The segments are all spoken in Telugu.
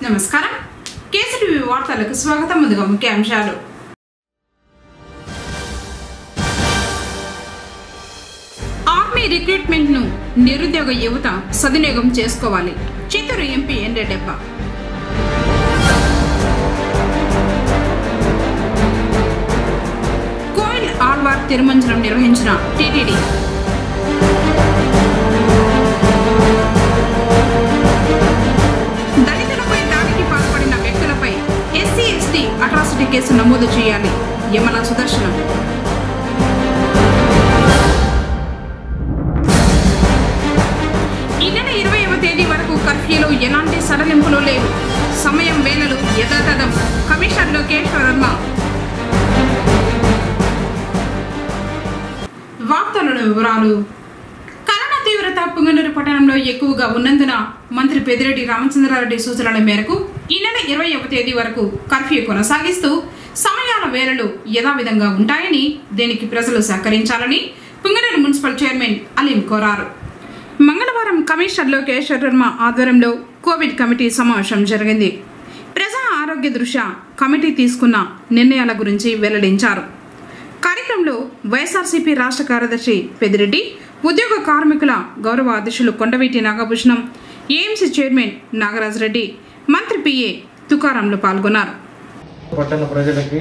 నమస్కారం కేసీటీవీ వార్తలకు స్వాగతం ముందుగా ముఖ్యాంశాలు ఆర్మీ రిక్రూట్మెంట్ ను నిరుద్యోగ యువత సద్వినియోగం చేసుకోవాలి చిత్తూరు ఎంపీ ఎండెడ్డప్ప కోయిల్ ఆళ్వార్ తిరుమంజనం నిర్వహించిన టీటీడీ దళితులపై దాడికి పాల్పడిన వ్యక్తులపై ఎస్సీ ఎస్టీ అట్రాసిటీ కేసు నమోదు చేయాలి యమల సుదర్శనం ఈ నెల ఇరవైవ తేదీ వరకు కర్ఫ్యూలో ఎలాంటి సడలింపులు లేవు సమయం వేళలు యథాతథం కమిషనర్ లోకేశ్వర్ వర్మ వార్తలను వివరాలు కరోనా తీవ్రత పుంగనూరు పట్టణంలో ఎక్కువగా ఉన్నందున మంత్రి పెదిరెడ్డి రామచంద్రారెడ్డి సూచనల మేరకు ఈ నెల ఇరవైవ తేదీ వరకు కర్ఫ్యూ కొనసాగిస్తూ సమయాల వేళలు యథావిధంగా ఉంటాయని దీనికి ప్రజలు సహకరించాలని పుంగనూరు మున్సిపల్ చైర్మన్ అలీం కోరారు మంగళవారం కమిషనర్ లోకేశ్వర్ వర్మ ఆధ్వర్యంలో కోవిడ్ కమిటీ సమావేశం జరిగింది ప్రజా ఆరోగ్య దృష్ట్యా కమిటీ తీసుకున్న నిర్ణయాల గురించి వెల్లడించారు కార్యక్రమంలో వైఎస్ఆర్సీపీ రాష్ట్ర కార్యదర్శి పెదిరెడ్డి ఉద్యోగ కార్మికుల గౌరవ అధ్యక్షులు కొండవీటి నాగభూషణం ఏఎంసీ చైర్మన్ నాగరాజ్ రెడ్డి మంత్రి పిఏ తుకారాంలు పాల్గొన్నారు పట్టణ ప్రజలకి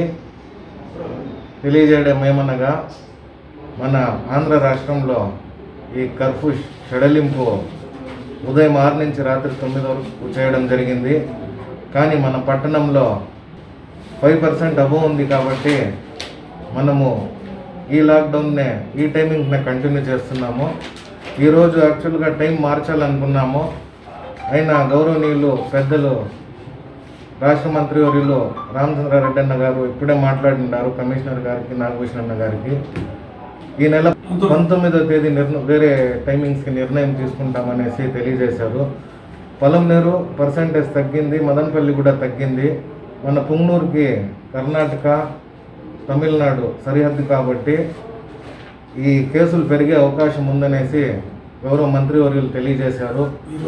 తెలియజేయడం ఏమనగా మన ఆంధ్ర రాష్ట్రంలో ఈ కర్ఫ్యూ షడలింపు ఉదయం ఆరు నుంచి రాత్రి తొమ్మిది వరకు చేయడం జరిగింది కానీ మన పట్టణంలో ఫైవ్ పర్సెంట్ అబవ్ ఉంది కాబట్టి మనము ఈ లాక్డౌన్నే ఈ టైమింగ్నే కంటిన్యూ చేస్తున్నాము ఈరోజు యాక్చువల్గా టైం మార్చాలనుకున్నాము అయినా గౌరవనీయులు పెద్దలు రాష్ట్ర మంత్రి వర్యులు రామచంద్రారెడ్డి అన్న గారు ఇప్పుడే మాట్లాడినారు కమిషనర్ గారికి నాగభూషణ్ అన్న గారికి ఈ నెల పంతొమ్మిదో తేదీ నిర్ణ వేరే టైమింగ్స్కి నిర్ణయం తీసుకుంటామనేసి తెలియజేశారు పొలంనేరు పర్సంటేజ్ తగ్గింది మదనపల్లి కూడా తగ్గింది మన పుంగనూరుకి కర్ణాటక తమిళనాడు సరిహద్దు కాబట్టి ఈ కేసులు పెరిగే అవకాశం ఉందనేసి గౌరవ మంత్రివర్యులు తెలియజేశారు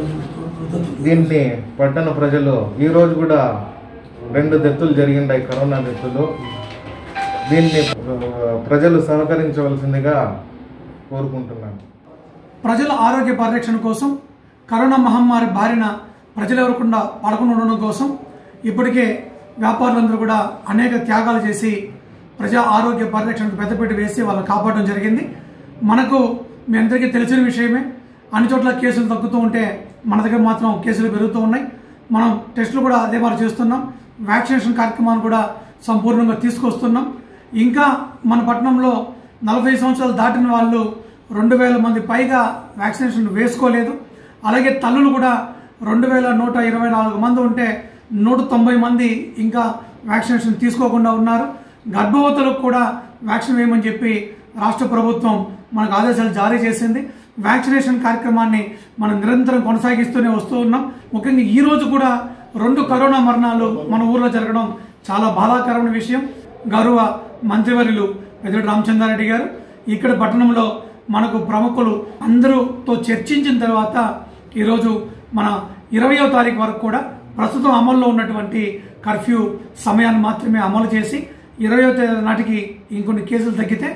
దీన్ని పట్టణ ప్రజలు ఈరోజు కూడా రెండు దెత్తులు జరిగిండాయి కరోనా దెత్తులు దీన్ని ఆ, ప్రజలు సహకరించవలసిందిగా కోరుకుంటున్నాను ప్రజల ఆరోగ్య పరిరక్షణ కోసం కరోనా మహమ్మారి బారిన ప్రజలు ఎవరకుండా పడకుండా ఉండడం కోసం ఇప్పటికే వ్యాపారులందరూ కూడా అనేక త్యాగాలు చేసి ప్రజా ఆరోగ్య పరిరక్షణకు పెద్దపీట వేసి వాళ్ళని కాపాడడం జరిగింది మనకు మీ అందరికీ తెలిసిన విషయమే అన్ని చోట్ల కేసులు తగ్గుతూ ఉంటే మన దగ్గర మాత్రం కేసులు పెరుగుతూ ఉన్నాయి మనం టెస్టులు కూడా అదే మరి చేస్తున్నాం వ్యాక్సినేషన్ కార్యక్రమాన్ని కూడా సంపూర్ణంగా తీసుకొస్తున్నాం ఇంకా మన పట్టణంలో నలభై సంవత్సరాలు దాటిన వాళ్ళు రెండు వేల మంది పైగా వ్యాక్సినేషన్ వేసుకోలేదు అలాగే తల్లులు కూడా రెండు వేల నూట ఇరవై నాలుగు మంది ఉంటే నూట తొంభై మంది ఇంకా వ్యాక్సినేషన్ తీసుకోకుండా ఉన్నారు గర్భవతులకు కూడా వ్యాక్సిన్ వేయమని చెప్పి రాష్ట్ర ప్రభుత్వం మనకు ఆదేశాలు జారీ చేసింది వ్యాక్సినేషన్ కార్యక్రమాన్ని మనం నిరంతరం కొనసాగిస్తూనే వస్తూ ఉన్నాం ముఖ్యంగా ఈ రోజు కూడా రెండు కరోనా మరణాలు మన ఊర్లో జరగడం చాలా బాధాకరమైన విషయం గౌరవ మంత్రివర్యులు పెద్దటి రామచంద్రారెడ్డి గారు ఇక్కడ పట్టణంలో మనకు ప్రముఖులు అందరూతో చర్చించిన తర్వాత ఈరోజు మన ఇరవయో తారీఖు వరకు కూడా ప్రస్తుతం అమల్లో ఉన్నటువంటి కర్ఫ్యూ సమయాన్ని మాత్రమే అమలు చేసి ఇరవయో తేదీ నాటికి ఇంకొన్ని కేసులు తగ్గితే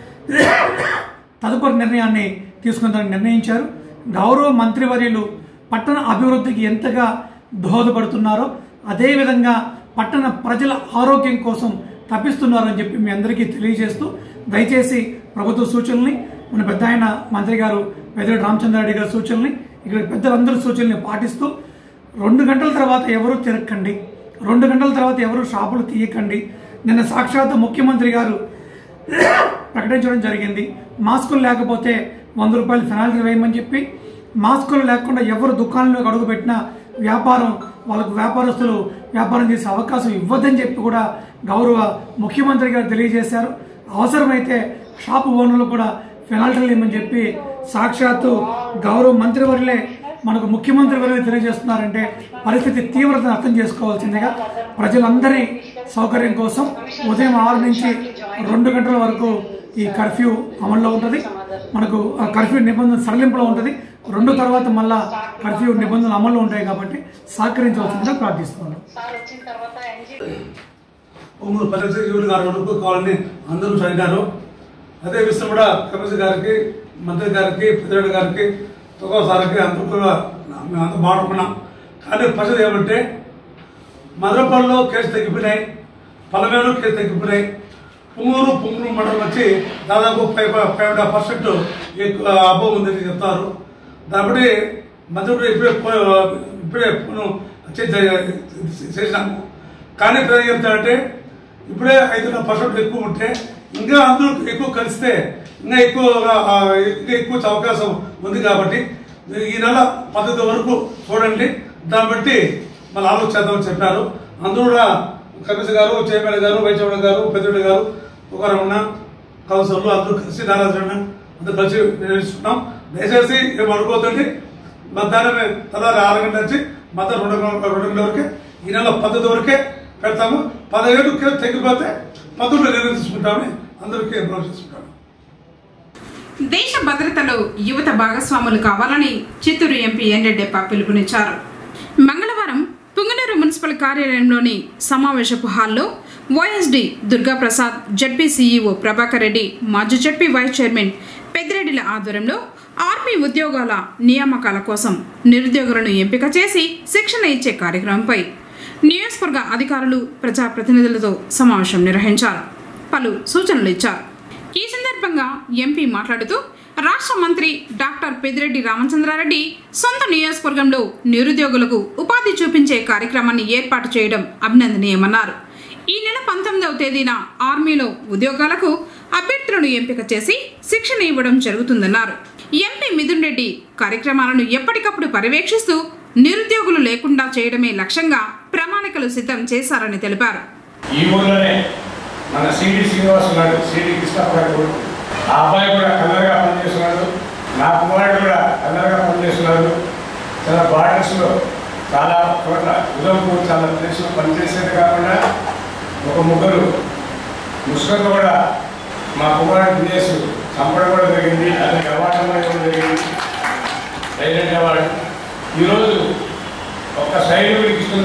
తదుపరి నిర్ణయాన్ని తీసుకుందామని నిర్ణయించారు గౌరవ మంత్రివర్యులు పట్టణ అభివృద్ధికి ఎంతగా దోహదపడుతున్నారో అదేవిధంగా పట్టణ ప్రజల ఆరోగ్యం కోసం తప్పిస్తున్నారని చెప్పి మీ అందరికీ తెలియజేస్తూ దయచేసి ప్రభుత్వ సూచనల్ని మన పెద్ద ఆయన మంత్రి గారు పెద్దరెడ్డి రామచంద్రారెడ్డి గారి సూచనల్ని ఇక్కడ పెద్దలందరి సూచనల్ని పాటిస్తూ రెండు గంటల తర్వాత ఎవరు తిరగకండి రెండు గంటల తర్వాత ఎవరు షాపులు తీయకండి నిన్న సాక్షాత్ ముఖ్యమంత్రి గారు ప్రకటించడం జరిగింది మాస్కులు లేకపోతే వంద రూపాయలు పెనాల్టీ వేయమని చెప్పి మాస్కులు లేకుండా ఎవరు దుకాణంలోకి అడుగు పెట్టినా వ్యాపారం వాళ్ళకు వ్యాపారస్తులు వ్యాపారం చేసే అవకాశం ఇవ్వద్దని చెప్పి కూడా గౌరవ ముఖ్యమంత్రి గారు తెలియజేశారు అవసరమైతే షాపు ఓనర్లు కూడా పెనాల్టీలు ఇవ్వమని చెప్పి సాక్షాత్తు గౌరవ మంత్రివర్యులే మనకు ముఖ్యమంత్రి వర్యులు తెలియజేస్తున్నారంటే పరిస్థితి తీవ్రతను అర్థం చేసుకోవాల్సిందిగా ప్రజలందరి సౌకర్యం కోసం ఉదయం ఆరు నుంచి రెండు గంటల వరకు ఈ కర్ఫ్యూ అమల్లో ఉంటుంది మనకు ఆ కర్ఫ్యూ నిబంధన సడలింపులో ఉంటుంది రెండు తర్వాత మళ్ళా కర్ఫ్యూ నిబంధనలు అమల్లో ఉంటాయి కాబట్టి సహకరించవలసిందిగా ప్రార్థిస్తున్నాను సార్ వచ్చిన తర్వాత ఎన్జీ ఒంగోలు పరిస్థితి యూరి గారు వరకు కావాలని అందరూ చదివారు అదే విషయం కూడా కమిషనర్ గారికి మంత్రి గారికి పెద్దరెడ్డి గారికి తుగా సార్కి అందరూ కూడా మేము అంతా మాట్లాడుకున్నాం కానీ పరిస్థితి ఏమంటే మదనపల్లిలో కేసు తగ్గిపోయినాయి పలమేలు కేసు తగ్గిపోయినాయి పుంగూరు పుంగూరు మండలం వచ్చి దాదాపు five five and half percent ఎక్కువ అబ్బో ఉందని చెప్తారు కాబట్టి మధ్యప్రదేశ్ ఇప్పుడే పో- ఇప్పుడే మనం చే- చే- చేసినాము కానీ ఇప్పుడు ఏం చెప్తారంటే ఇప్పుడే ఐదున్నర పర్సెంట్ ఎక్కువ ఉంటే ఇంకా అందరూ ఎక్కువ కలిస్తే ఇంకా ఎక్కువ ఆ, ఇంకా ఎక్కువ వచ్చే అవకాశం ఉంది కాబట్టి ఈ నెల పద్ధతి వరకు చూడండి దాన్ని బట్టి మళ్ళీ ఆలోచిద్దామని చెప్పారు అందరూ కూడా కమిషనర్ గారు చైర్మన్ గారు వైస్ చైర్మన్ గారు పెద్దరెడ్డి గారు ఒకరమణ కౌన్సిలర్లు అందరూ కలిసి నారాజన్న అందరూ కలిసి నిర్వహిస్తున్నాం దయచేసి ఏం అనుకోవద్దండి మధ్యాహ్నం తెల్లారి ఆరు గంటల నుంచి మధ్యాహ్నం రెండు గంటల రెండు గంటల వరకే ఈ నెల పద్ధతి వరకే పెడతాము పదిహేడు కేసు తగ్గిపోతే పద్ధతులు నిర్ణయం తీసుకుంటామని అందరికీ అప్రోచ్ చేసుకుంటాము దేశ భద్రతలో యువత భాగస్వాములు కావాలని చిత్తూరు ఎంపీ ఎండెడ్డెప్ప పిలుపునిచ్చారు మంగళవారం పుంగనూరు మున్సిపల్ కార్యాలయంలోని సమావేశపు హాల్లో OSD Durgaprasad ZP CEO Prabhakar Reddy మాజీ జడ్పీ వైస్ చైర్మన్ పెద్దిరెడ్డిల ఆధ్వర్యంలో ఆర్మీ ఉద్యోగాల నియామకాల కోసం నిరుద్యోగులను ఎంపిక చేసి శిక్షణ ఇచ్చే కార్యక్రమంపై నియోజకవర్గ అధికారులు ప్రజాప్రతినిధులతో సమావేశం నిర్వహించారు పలు సూచనలు ఇచ్చారు ఈ సందర్భంగా ఎంపీ మాట్లాడుతూ రాష్ట్ర మంత్రి డాక్టర్ పెద్దిరెడ్డి రామచంద్రారెడ్డి సొంత నియోజకవర్గంలో నిరుద్యోగులకు ఉపాధి చూపించే కార్యక్రమాన్ని ఏర్పాటు చేయడం అభినందనీయమన్నారు ఈ నెల పంతొమ్మిదవ తేదీన ఆర్మీలో ఉద్యోగాలకు అభ్యర్థులను ఎంపిక చేసి శిక్షణ ఇవ్వడం జరుగుతుందన్నారు ఎంపీ మిథున్ రెడ్డి కార్యక్రమాలను ఎప్పటికప్పుడు పర్యవేక్షిస్తూ నిరుద్యోగులు లేకుండా చేయడమే లక్ష్యంగా ప్రణాళికలు సిద్ధం చేశారని తెలిపారు ఈ ఊర్లోనే మన సిడి శ్రీనివాస్ ఉన్నాడు సిడి కృష్ణప్రభు ఆ అబ్బాయి కూడా కలర్గా పనిచేస్తున్నాడు నా కుమారుడు కూడా కలర్గా పనిచేస్తున్నాడు చాలా బార్డర్స్లో చాలా చోట్ల ఉదంపూర్ చాలా ప్లేస్లో పనిచేసేది కాకుండా ఒక ముగ్గురు ముస్లింలు కూడా మా కుమారుడు విదేశ్ చంపడం కూడా జరిగింది అతనికి అవార్డు కూడా ఇవ్వడం జరిగింది సైలెంట్ అవార్డు ఈరోజు ఒక సైనికుడికి ఇస్తున్న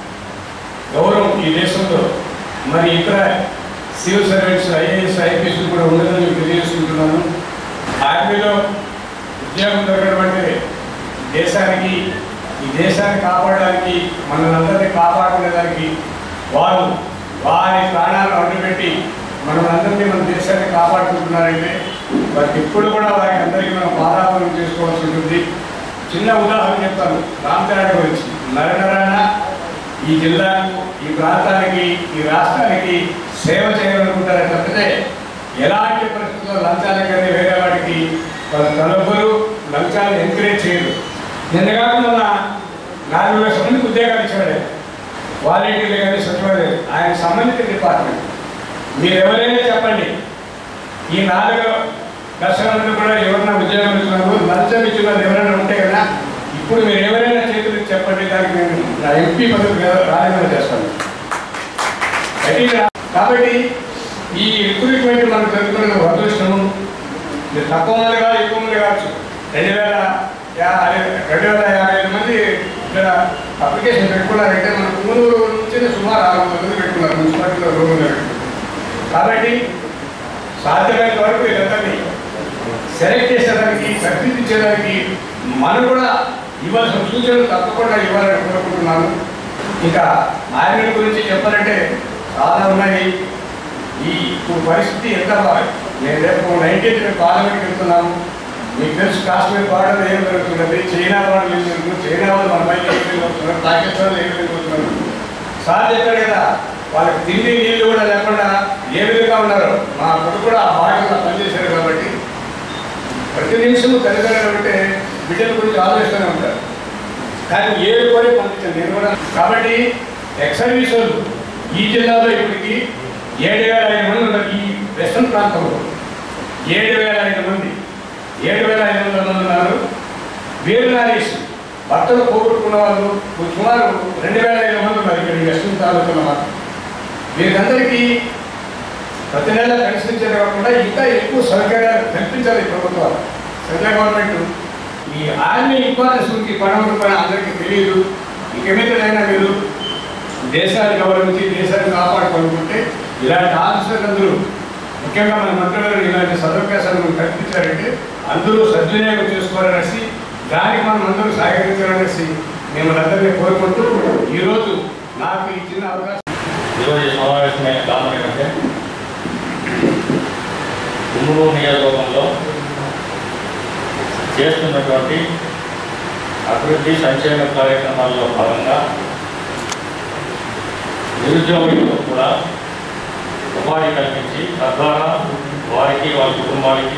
గౌరవం ఈ దేశంలో మరి ఇతర సివిల్ సర్వీస్ ఐఏఎస్ ఐపీఎస్ కూడా ఉండదని మీకు తెలియజేసుకుంటున్నాను ఆర్మీలో ఉద్యోగం దొరకడం దేశానికి ఈ దేశాన్ని కాపాడడానికి మనల్ని అందరినీ కాపాడుకునేదానికి వారు వారి ప్రాణాలను అడ్డుపెట్టి మనం అందరినీ మన దేశాన్ని కాపాడుకుంటున్నారంటే వారికి ఇప్పుడు కూడా వారికి అందరికీ మనం పాదాపనం చేసుకోవాల్సి ఉంటుంది చిన్న ఉదాహరణ చెప్తాను రామచరణ్ గురించి నరనరాయణ ఈ జిల్లాకు ఈ ప్రాంతానికి ఈ రాష్ట్రానికి సేవ చేయాలనుకుంటారే తప్పితే ఎలాంటి పరిస్థితుల్లో లంచాలు కానీ వేరే వాటికి వాళ్ళ తలపులు లంచాలు ఎంకరేజ్ చేయరు నిన్న కాకుండా నాలుగు లక్షల మందికి ఉద్యోగాలు ఇచ్చాడు వాలంటీర్లు కానీ సచివాలయం ఆయన సంబంధిత డిపార్ట్మెంట్ మీరు ఎవరైనా చెప్పండి ఈ నాలుగు లక్షల మంది కూడా ఎవరైనా ఉద్యోగం ఇస్తున్నారు లంచం ఇచ్చిన వాళ్ళు ఎవరైనా ఉంటే కదా ఇప్పుడు మీరు ఎవరైనా చేతులు చెప్పండి దానికి నేను నా ఎంపీ పదవి రాజీనామా చేస్తాను అయితే కాబట్టి ఈ రిక్రూట్మెంట్ మనం జరుగుతున్న అదృష్టము మీరు తక్కువ మంది కాదు ఎక్కువ మంది కావచ్చు రెండు వేల యా- రెండు వేల యాభై ఐదు మంది ఇక్కడ అప్లికేషన్ పెట్టుకున్నారంటే మన పుంగనూరు నుంచి సుమారు ఆరు వందల మంది పెట్టుకున్నారు మున్సిపాలిటీలో రూమ్ కాబట్టి సాధ్యమైనంత వరకు వీళ్ళందరినీ సెలెక్ట్ చేసేదానికి సరిదిద్దించేదానికి మనం కూడా ఇవ్వాల్సిన సూచనలు తప్పకుండా ఇవ్వాలని కోరుకుంటున్నాను ఇంకా ఆర్మీ గురించి చెప్పాలంటే చాలా ఉన్నాయి ఈ ఇప్పుడు పరిస్థితి ఎంత బాగా నేను రేపు నైన్టీన్త్ మేము పార్లమెంట్కి వెళ్తున్నాము మీకు తెలుసు కాశ్మీర్ బార్డర్ ఏం జరుగుతున్నది చైనా బార్డర్ ఏం జరుగుతుంది చైనా వాళ్ళు మన పైకి ఏం వెళ్ళిపోతున్నారు పాకిస్తాన్ ఏం వెళ్ళిపోతున్నారు సార్ చెప్పారు కదా వాళ్ళకి తిండి నీళ్ళు కూడా లేకుండా ఏ విధంగా ఉన్నారో మా కొడుకు కూడా ఆ బాటలో పనిచేశారు కాబట్టి ప్రతి నిమిషము తల్లిదండ్రులు అంటే బిడ్డల గురించి ఆలోచిస్తూనే ఉంటారు కానీ ఏడు కోరి పంపించాను నేను కూడా కాబట్టి ఎక్స్ సర్వీస్ వాళ్ళు ఈ జిల్లాలో ఇప్పటికి ఏడు వేల ఐదు మంది ఉన్నారు ఈ వెస్టర్న్ ప్రాంతంలో ఏడు వేల ఐదు మంది ఏడు వేల ఐదు వందల మంది ఉన్నారు వీరు నారీస్ భర్తలు పోగొట్టుకున్న వాళ్ళు సుమారు రెండు వేల ఐదు మంది ఉన్నారు ఇక్కడ ఈ వెస్టర్న్ తాలూకున్న వాళ్ళు వీరందరికీ ప్రతి నెల పెన్షన్ ఇచ్చేది కాకుండా ఇంకా ఎక్కువ సౌకర్యాలు కల్పించాలి ప్రభుత్వాలు సెంట్రల్ గవర్నమెంట్ ఈ ఆర్మీ ఇంపార్టెన్స్ గురించి పడవడం పైన అందరికీ తెలియదు ఇంకెమిటైనా మీరు దేశాన్ని గౌరవించి దేశాన్ని కాపాడుకోవాలనుకుంటే ఇలాంటి ఆఫీసర్లందరూ ముఖ్యంగా మన మంత్రులు ఇలాంటి సదవకాశాలను కల్పించారంటే అందరూ సద్వినియోగం చేసుకోవాలనేసి దానికి మనం అందరూ సహకరించాలనేసి మిమ్మల్ని అందరినీ కోరుకుంటూ ఈరోజు నాకు ఈ చిన్న అవకాశం ఈరోజు ఈ సమావేశమైన కారణం ఏంటంటే తుమ్మూరు నియోజకవర్గంలో చేస్తున్నటువంటి అభివృద్ధి సంక్షేమ కార్యక్రమాల్లో భాగంగా నిరుద్యోగులకు కూడా ఉపాధి కల్పించి తద్వారా వారికి వారి కుటుంబానికి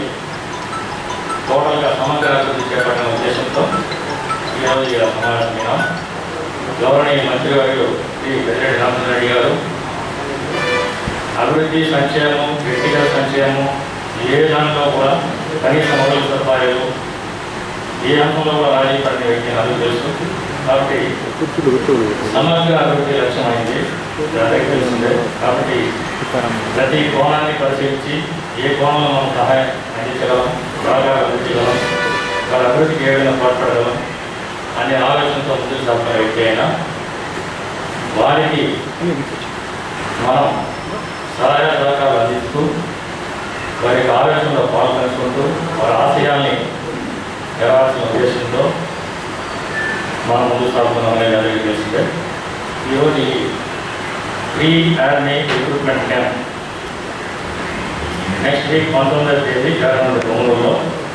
టోటల్గా సమగ్ర అభివృద్ధి చేపట్టిన ఉద్దేశంతో ఈరోజు ఈ సమావేశమైన గౌరవనీయ మంత్రివర్యులు శ్రీ పెద్దిరెడ్డి రామచంద్రరెడ్డి గారు అభివృద్ధి సంక్షేమం వ్యక్తిగత సంక్షేమం ఏ దాంట్లో కూడా కనీస మొదలు సదుపాయాలు ఏ అంశంలో కూడా రాజీ పడిన వ్యక్తి నాకు తెలుసు కాబట్టి సమగ్ర అభివృద్ధి లక్ష్యమైంది ఇది అందరికీ తెలిసిందే కాబట్టి ప్రతి కోణాన్ని పరిశీలించి ఏ కోణంలో మనం సహాయం అందించగలం బాగా అందించగలం వాళ్ళ అభివృద్ధికి ఏ విధంగా తోడ్పడగలం అనే ఆలోచనతో ముందుకు సాగుతున్న వ్యక్తి అయినా వారికి మనం సహాయ సహకారాలు అందిస్తూ వారి యొక్క ఆలోచనలో పాల్పంచుకుంటూ వారి ఆశయాల్ని నెరవేర్చిన ఉద్దేశంతో మనం ముందుకు సాగుతున్నాం అనేది అందరికీ తెలిసిందే ఈరోజు ఈ pre army recruitment camp next week పంతొమ్మిదవ తేదీ జరగనుంది బొంగళూరులో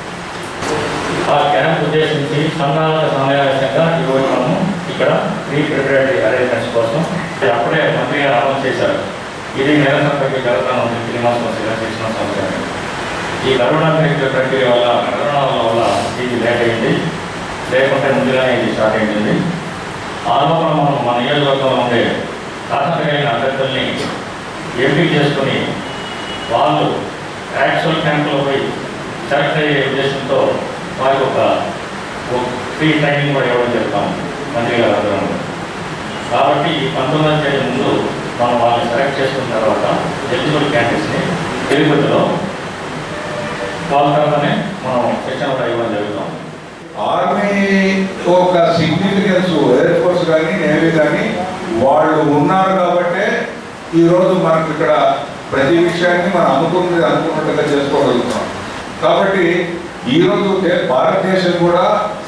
ఆ క్యాంప్ ఉద్దేశించి సంఘాల సమావేశంగా ఈరోజు మనము ఇక్కడ ప్రీ ప్రిపరేటరీ అరేంజ్మెంట్స్ కోసం ఇది అప్పుడే మంత్రి గారు అనౌన్స్ చేశారు ఇది నిరంతరం జరుగుతాను త్రీ మంత్స్ సిక్స్ మంత్స్ అవుతుంది ఈ కరోనా పెరిగిన ప్రక్రియ వల్ల కరోనా వల్ల ఇది లేట్ అయింది లేకుంటే ముందుగానే ఇది స్టార్ట్ అయింది ఆ లోపల మనం మన నియోజకవర్గంలో ఉండే తాత్కాలిక అభ్యర్థుల్ని ఎంపిక చేసుకుని వాళ్ళు యాక్చువల్ క్యాంపులో పోయి సెలెక్ట్ అయ్యే ఉద్దేశంతో వారికి ఒక ఫ్రీ ట్రైనింగ్ కూడా ఇవ్వడం చెప్తాం మంత్రి గారు ఆధ్వర్యంలో. కాబట్టి ఈ పంతొమ్మిదవ తేదీ ముందు మనం వాళ్ళని సెలెక్ట్ చేసుకున్న తర్వాత ఎలిజిబుల్ క్యాండిడేట్స్ని తిరుపతిలో వాళ్ళ తర్వాతనే మనం శిక్షణ కూడా ఇవ్వడం జరుగుతాం ఆర్మీ ఒక సిగ్నిఫికెన్స్ ఎయిర్ ఫోర్స్ కానీ నేవీ కానీ వాళ్ళు ఉన్నారు కాబట్టే ఈరోజు మనకు ఇక్కడ ప్రతి విషయాన్ని మనం అనుకున్నది అనుకున్నట్టుగా చేసుకోగలుగుతున్నాం కాబట్టి ఈరోజు దే- భారతదేశం కూడా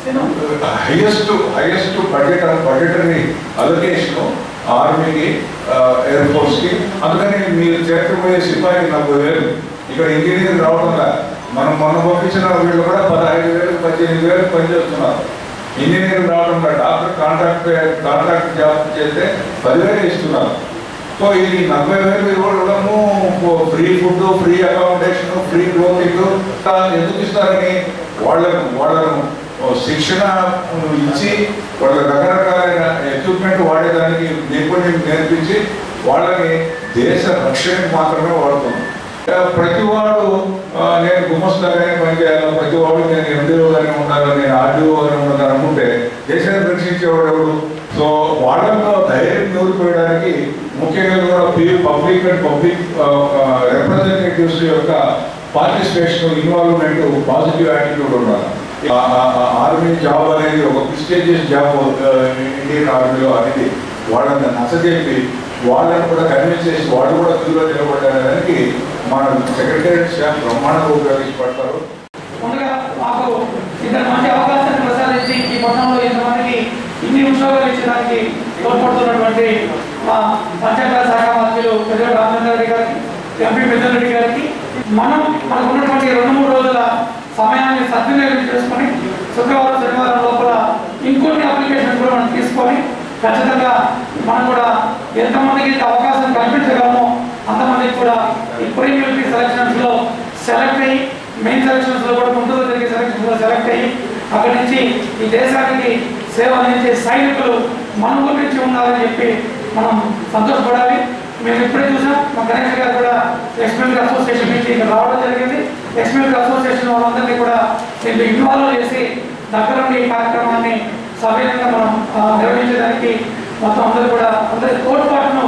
highest highest budget budgetary allocation ఆర్మీకి ఎయిర్ ఫోర్స్కి అందుకని మీరు చేర్చబోయే సిపాయి నలభై వేలు ఇక్కడ ఇంజనీరింగ్ రావడం లే. మనం మొన్న పంపించిన వీళ్ళు కూడా పదహైదు వేలు పద్దెనిమిది వేలు పనిచేస్తున్నారు ఇంజనీరింగ్ రావడం లే. డాక్టర్ కాంట్రాక్ట్ కాంట్రాక్ట్ జాబ్ చేస్తే పదివేలు ఇస్తున్నారు సో ఇది నలభై వేలు ఇవ్వడము free food free accommodation free clothing ఎందుకు ఇస్తారని వాళ్ళను వాళ్ళను శిక్షణ ఇచ్చి వాళ్ళ రకరకాలైన ఎక్విప్మెంట్ వాడేదానికి నైపుణ్యం నేర్పించి వాళ్ళని దేశ రక్షణకు మాత్రమే వాడుతున్నాం ప్రతి వాడు ఆ, నేను గుమస్తాగానే పనిచేయాలి ప్రతి వాడు నేను ఎండిఓ గానే ఉండాలి నేను ఆర్డీఓ గానే ఉండాలి అనుకుంటే దేశాన్ని రక్షించేవాడు ఎవడు సో వాళ్ళలో ధైర్యం నూరిపోయడానికి ముఖ్యంగా కూడా పబ్లిక్ అండ్ పబ్లిక్ రిప్రజెంటేటివ్స్ యొక్క పార్టిసిపేషన్ ఇన్వాల్వ్మెంట్ పాజిటివ్ యాటిట్యూడ్ ఉండాలి ఆ- ఆ- ఆ ఆర్మీ జాబ్ అనేది ఒక ప్రిస్టేజియస్ జాబ్ ఇండియన్ ఆర్మీలో అనేది వాళ్ళని నచ్చజెప్పి వాళ్ళని కూడా కన్విన్స్ చేసి వాళ్ళు కూడా క్యూలో నిలబడడానికి మన సెక్రటరీ స్టాఫ్ బ్రహ్మాండంగా ఉపయోగించబడతారు ముందుగా మాకు ఇద్దరు మంచి అవకాశాన్ని ప్రసాదించి ఈ పట్టణంలో ఇంతమందికి ఇన్ని ఉద్యోగాలు ఇచ్చడానికి తోడ్పడుతున్నటువంటి మా పంచాయతీరాజ్ శాఖ మంత్రులు పెద్ద రామచంద్ర రెడ్డి గారికి ఎంపీ పెద్దరెడ్డి గారికి మనం మనకు ఉన్నటువంటి రెండు మూడు రోజుల సమయాన్ని సద్వినియోగం చేసుకొని శుక్రవారం శనివారం లోపల ఇంకొన్ని అప్లికేషన్ కూడా మనం తీసుకొని ఖచ్చితంగా మనం కూడా ఎంతమందికి అయితే అవకాశం కల్పించగలమో అంతమందికి కూడా ఈ ప్రీ మిలిటరీ సెలక్షన్స్ లో సెలెక్ట్ అయ్యి మెయిన్ సెలక్షన్స్ లో కూడా ముందుగా జరిగే సెలక్షన్స్ లో సెలెక్ట్ అయ్యి అక్కడి నుంచి ఈ దేశానికి సేవ అందించే సైనికులు మన గురించి ఉండాలని చెప్పి మనం సంతోషపడాలి మేము ఇప్పుడే చూసాం మా గణేష్ గారు కూడా ఎక్స్పెల్ అసోసియేషన్ నుంచి ఇక్కడ రావడం జరిగింది ఎక్స్పెల్ అసోసియేషన్ వాళ్ళందరినీ కూడా దీంట్లో ఇన్వాల్వ్ చేసి దగ్గర నుండి ఈ కార్యక్రమాన్ని సవ్యంగా మనం ఆ, నిర్వహించడానికి మొత్తం అందరూ కూడా అందరి తోడ్పాటును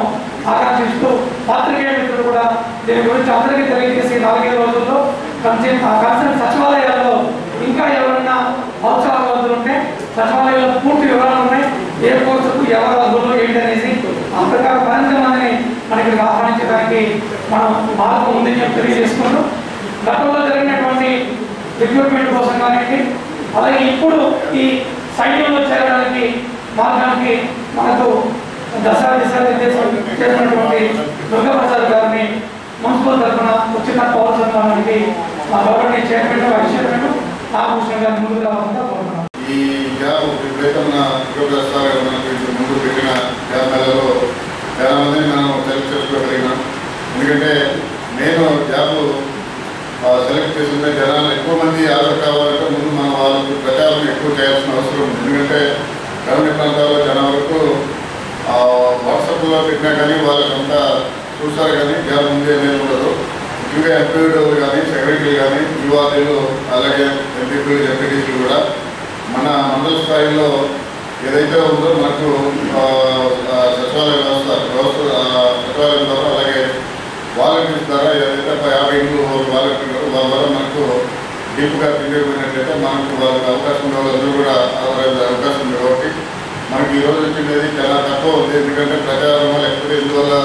ఆకాంక్షిస్తూ పాత్రికేయ మిత్రులు కూడా దీని గురించి అందరికీ తెలియజేసి నాలుగైదు రోజుల్లో కన్సర్న్ ఆ కన్సర్న్ సచివాలయాల్లో ఇంకా ఎవరైనా ఔత్సాహవంతులు ఉంటే సచివాలయంలో పూర్తి వివరాలు ఉన్నాయి ఏ కోర్సుకు ఎవరు అర్హులు ఏంటి అనేసి ఆ ప్రకారం మరింత మందిని మనకి ఆహ్వానించడానికి మనం మార్గం ఉందని చెప్పి తెలియజేసుకుంటూ గతంలో జరిగినటువంటి రిక్రూట్మెంట్ కోసం కానివ్వండి అలాగే ఇప్పుడు ఈ సైన్యంలో చేరడానికి మార్గానికి మనకు దశ దిశ నిర్దేశం చేసినటువంటి దుర్గాప్రసాద్ గారిని మున్సిపల్ తరఫున ఉచిత పౌర సంఘానికి మా government chairman vice chairman Nagabhushan గారిని ముందుకు రావాలని కోరుతున్నాను ఈ జాబ్ ఎప్పుడైతే మన యువకులు గారు మనకి ఇంతకు ముందు పెట్టిన జాబ్ మేళలో చాలా మందిని మనం సెలెక్ట్ చేసుకోగలిగినాం ఎందుకంటే నేను జాబ్ సెలెక్ట్ చేస్తుంటే జనాలు ఎక్కువ మంది ఆధార్ కావాలంటే ముందు మనం వాళ్ళకి ప్రచారం ఎక్కువ చేయాల్సిన అవసరం ఉంది ఎందుకంటే గ్రామీణ ప్రాంతాల్లో జనం వరకు వాట్సాప్లో పెట్టినా కానీ వాళ్ళకంతా చూస్తారు కానీ జాబ్ ఉంది అనేది ఉండదు ముఖ్యంగా ఎంపీడీలు కానీ సెక్రటరీలు కానీ యువాదులు అలాగే ఎంపీపీలు ఎంపీటీసీలు కూడా మన మండల స్థాయిలో ఏదైతే ఉందో మనకు ఆ, ఆ, సచివాలయ వ్యవస్థ వ్యవస్థ ఆ, సచివాలయం ద్వారా అలాగే వాలంటీర్స్ ద్వారా ఏదైతే ఒక యాభై ఇండ్లు వాలంటీర్లు వాళ్ళ ద్వారా మనకు డీప్గా తెలియకపోయినట్లయితే మనకు వాళ్ళకి అవకాశం ఉన్న వాళ్ళందరూ కూడా ఆధారపడే అవకాశం ఉంది కాబట్టి మనకి ఈ రోజు వచ్చింది చాలా తక్కువ ఉంది ఎందుకంటే ప్రచారం లేకపోతే ఇందువల్ల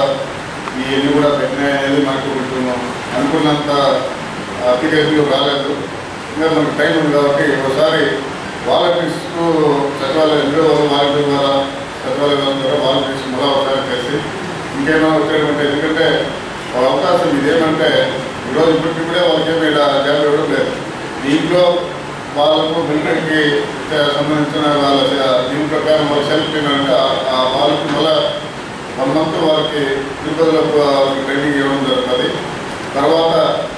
ఈ ఎన్ని కూడా పెట్టినాయి అనేది మనకు కొంచెం అనుకున్నంత అప్లికేషన్లు రాలేదు ఇంకా మనకు టైం ఉంది కాబట్టి ఒకసారి వాలంటీర్స్ సచివాలయంలో వాలంటీర్ ద్వారా సచివాలయ వ్యవస్థ ద్వారా వాలంటీర్స్ మళ్ళీ ఒకసారి చేసి ఇంకేమైనా వచ్చేటువంటి ఎందుకంటే ఒక అవకాశం ఇదేమంటే ఈరోజు ఇప్పటికిప్పుడే వాళ్ళకి ఏమి ఇలా జాబ్ ఇవ్వడం లేదు దీంట్లో వాళ్ళకు మిలిటరీకి సంబంధించిన వాళ్ళ దీని ప్రకారం వాళ్ళు సెలెక్ట్ అయినారంటే ఆ- ఆ వాళ్ళకి మళ్ళీ వన్ మంత్ వాళ్ళకి తిరుపతిలో వాళ్ళకి ట్రైనింగ్ ఇవ్వడం జరుగుతుంది తర్వాత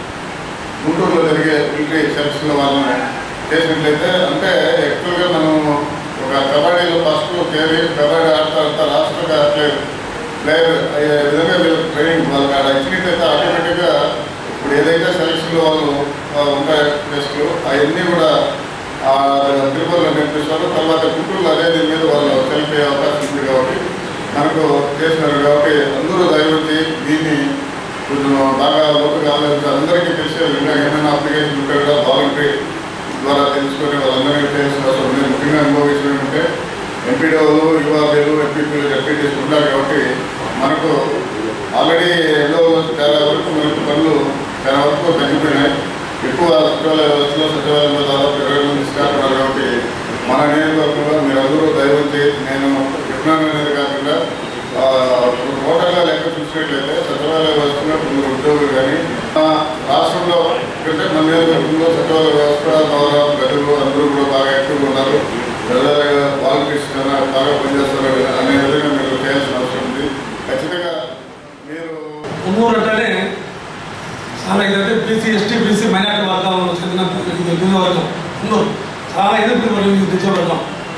గుంటూరులో జరిగే మిలిటరీ సెలక్షన్లో వాళ్ళని చేసినట్లయితే అంటే యాక్చువల్గా మనం ఒక కబడ్డీలో ఫస్ట్ చేరి కబడ్డీ ఆడతా ఆడతా రాష్ట్రంగా ప్లేయర్ ప్లేయర్ అయ్యే విధంగా వీళ్ళకి ట్రైనింగ్ వాళ్ళకి ఆడ ఇచ్చినట్లయితే ఆటోమేటిక్గా ఇప్పుడు ఏదైతే సెలక్షన్లో వాళ్ళు ఆ, ఉంటాయి టెస్టులు అవన్నీ కూడా ఆ, తిరుపతిలో నేర్పిస్తారు తర్వాత గుంటూరులో అదే దీని మీద వాళ్ళు సెలెక్ట్ అయ్యే అవకాశం ఉంది కాబట్టి మనకు చేసినారు కాబట్టి అందరూ దయవచ్చి దీన్ని కొంచెం బాగా లోతుగా ఆలోచించారు అందరికీ తెలిసే విధంగా ఏమైనా అప్లికేషన్ ఉంటే కూడా వాలంటరీ ద్వారా తెలుసుకొని వాళ్ళందరికీ తెలిసిన అవసరం ఉంది ముఖ్యంగా ఇంకో విషయం ఏంటంటే ఎంపీడీఓలు యువకులు ఎంపీపీలు ఎంపీటీస్ ఉన్నారు కాబట్టి మనకు ఆల్రెడీ ఎన్నో చాలా వరకు మనకు పనులు చాలా వరకు తగ్గిపోయినాయి ఎక్కువ సచివాలయ వ్యవస్థలో సచివాలయంలో దాదాపు ఇరవై మంది స్టాఫ్ ఉన్నారు కాబట్టి మన నియోజకవర్గంలో మీరందరూ దయవంతి నేను చెప్పినాను అనేది కాకుండా ఆ, టోటల్గా లెక్క చూసినట్లయితే సచివాలయ వ్యవస్థలో కొందరు ఉద్యోగులు కానీ ఆ, రాష్ట్రంలో అంటే మన నియోజకవర్గంలో సచివాలయ వ్యవస్థ ద్వారా ప్రజలు అందరూ కూడా బాగా యాక్టివ్గా ఉన్నారు ప్రజలుగా వాలంటీర్స్ కన్నా బాగా పనిచేస్తున్నారు అనే విధంగా మీరు చేయాల్సిన అవసరం ఉంది ఖచ్చితంగా మీరు ఉమ్మూరు అంటేనే చాలా ఇదంటే బీసీ ఎస్టీ బీసీ మైనార్టీ వర్గాలకు చెందిన దిగువ వర్గం ఉమ్మూరు చాలా ఎదురు నిజవర్గం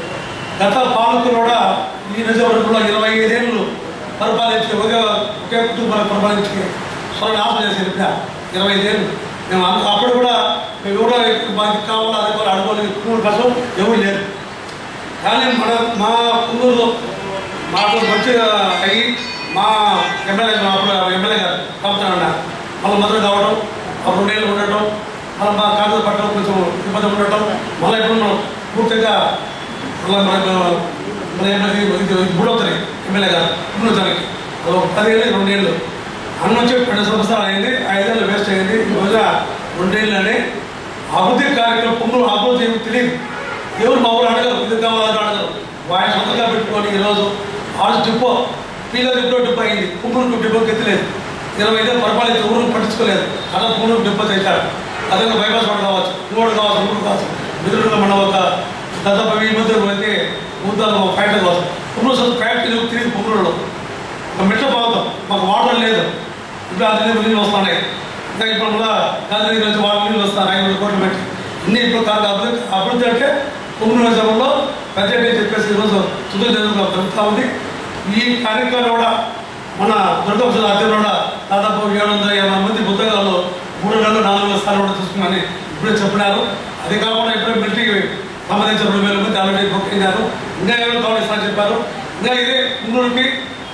గత పాలకులు కూడా ఈ నిజవర్గంలో ఇరవై ఐదేళ్ళు పరిపాలించి ఒకే ఒకే కుటుంబాన్ని పరిపాలించి స్వర్ణాశం చేసి ఇరవై ఐదేళ్ళు మేము అంత అప్పుడు కూడా మేము ఎవరో మాకు కావాలో అది కూడా అడుగుని కుటుంబం కోసం ఎవరు లేరు కానీ మన మా కుందూరులో మాకు మంచిగా అయ్యి మా ఎమ్మెల్యే అప్పుడు ఎమ్మెల్యే గారు పంపుతానన్న మళ్ళీ మొదలు కావడం ఆ రెండేళ్ళు ఉండటం మళ్ళీ మా కాంగ్రెస్ పట్టడం కొంచెం ఇబ్బంది ఉండటం మళ్ళీ ఇప్పుడు మనం పూర్తిగా మళ్ళీ మనకు మన ఎమ్మెల్యే ఇది మూడవుతుంది ఎమ్మెల్యే గారు మూడవుతానికి ఒక పదిహేళ్ళు రెండేళ్ళు అన్న వచ్చి రెండు సంవత్సరాలు అయింది ఐదేళ్ళు వేస్ట్ అయింది ఈ రోజు రెండేళ్ళనే అభివృద్ధి కార్యక్రమం పొంగులు అభివృద్ధి ఏమి తెలియదు ఎవరు మా ఊరు అడగరు ఇది కావాలని అడగరు వారి సొంతంగా పెట్టుకొని ఈరోజు ఆరు డిపో పీల డిపో డిపో అయింది పుంగుడు డిపోకి ఎత్తలేదు ఇరవై ఐదు పరిపాలించి ఊరు పట్టించుకోలేదు అలా పుంగుడు డిపో చేశారు అదే బైపాస్ రోడ్ కావచ్చు మూడు కావచ్చు మూడు కావచ్చు మిత్రులుగా మనం ఒక దాదాపు వెయ్యి మంది అయితే ఊద్దాలు ఫ్యాక్టరీ కావచ్చు పుంగుడు సొంత ఫ్యాక్టరీ తిరిగి పుంగుడులో ఒక మెట్ల ప్రాంతం మాకు వాటర్ లేదు ఇప్పుడు అది నీళ్ళు వస్తున్నాయి ఇంకా ఇప్పుడు కూడా గాంధీ దగ్గర నుంచి వాటర్ నీళ్ళు వస్తున్నాయి ఐదు కోట్లు పెట్టి ఇన్ని ఇప్పుడు కాదు అభివృద్ధి అభివృద్ధి అంటే కుంభ నియోజకవర్గంలో బడ్జెట్ అని చెప్పేసి ఈరోజు చుట్టూ జరుగుతూ ఉంది ఈ కార్యక్రమం కూడా మన దుర్గప్రసాద్ ఆధ్వర్యంలో కూడా దాదాపు ఏడు వందల యాభై మంది బుద్ధగాళ్ళు మూడు నెలలు నాలుగు వేల స్థానం కూడా చూసుకున్నామని ఇప్పుడే చెప్పినారు అది కాకుండా ఇప్పుడే మిలిటరీకి సంబంధించిన రెండు వేల మంది ఆల్రెడీ బుక్ అయినారు ఇంకా ఏమైనా కావాలి సార్ చెప్పారు ఇంకా ఇదే కుంగూరుకి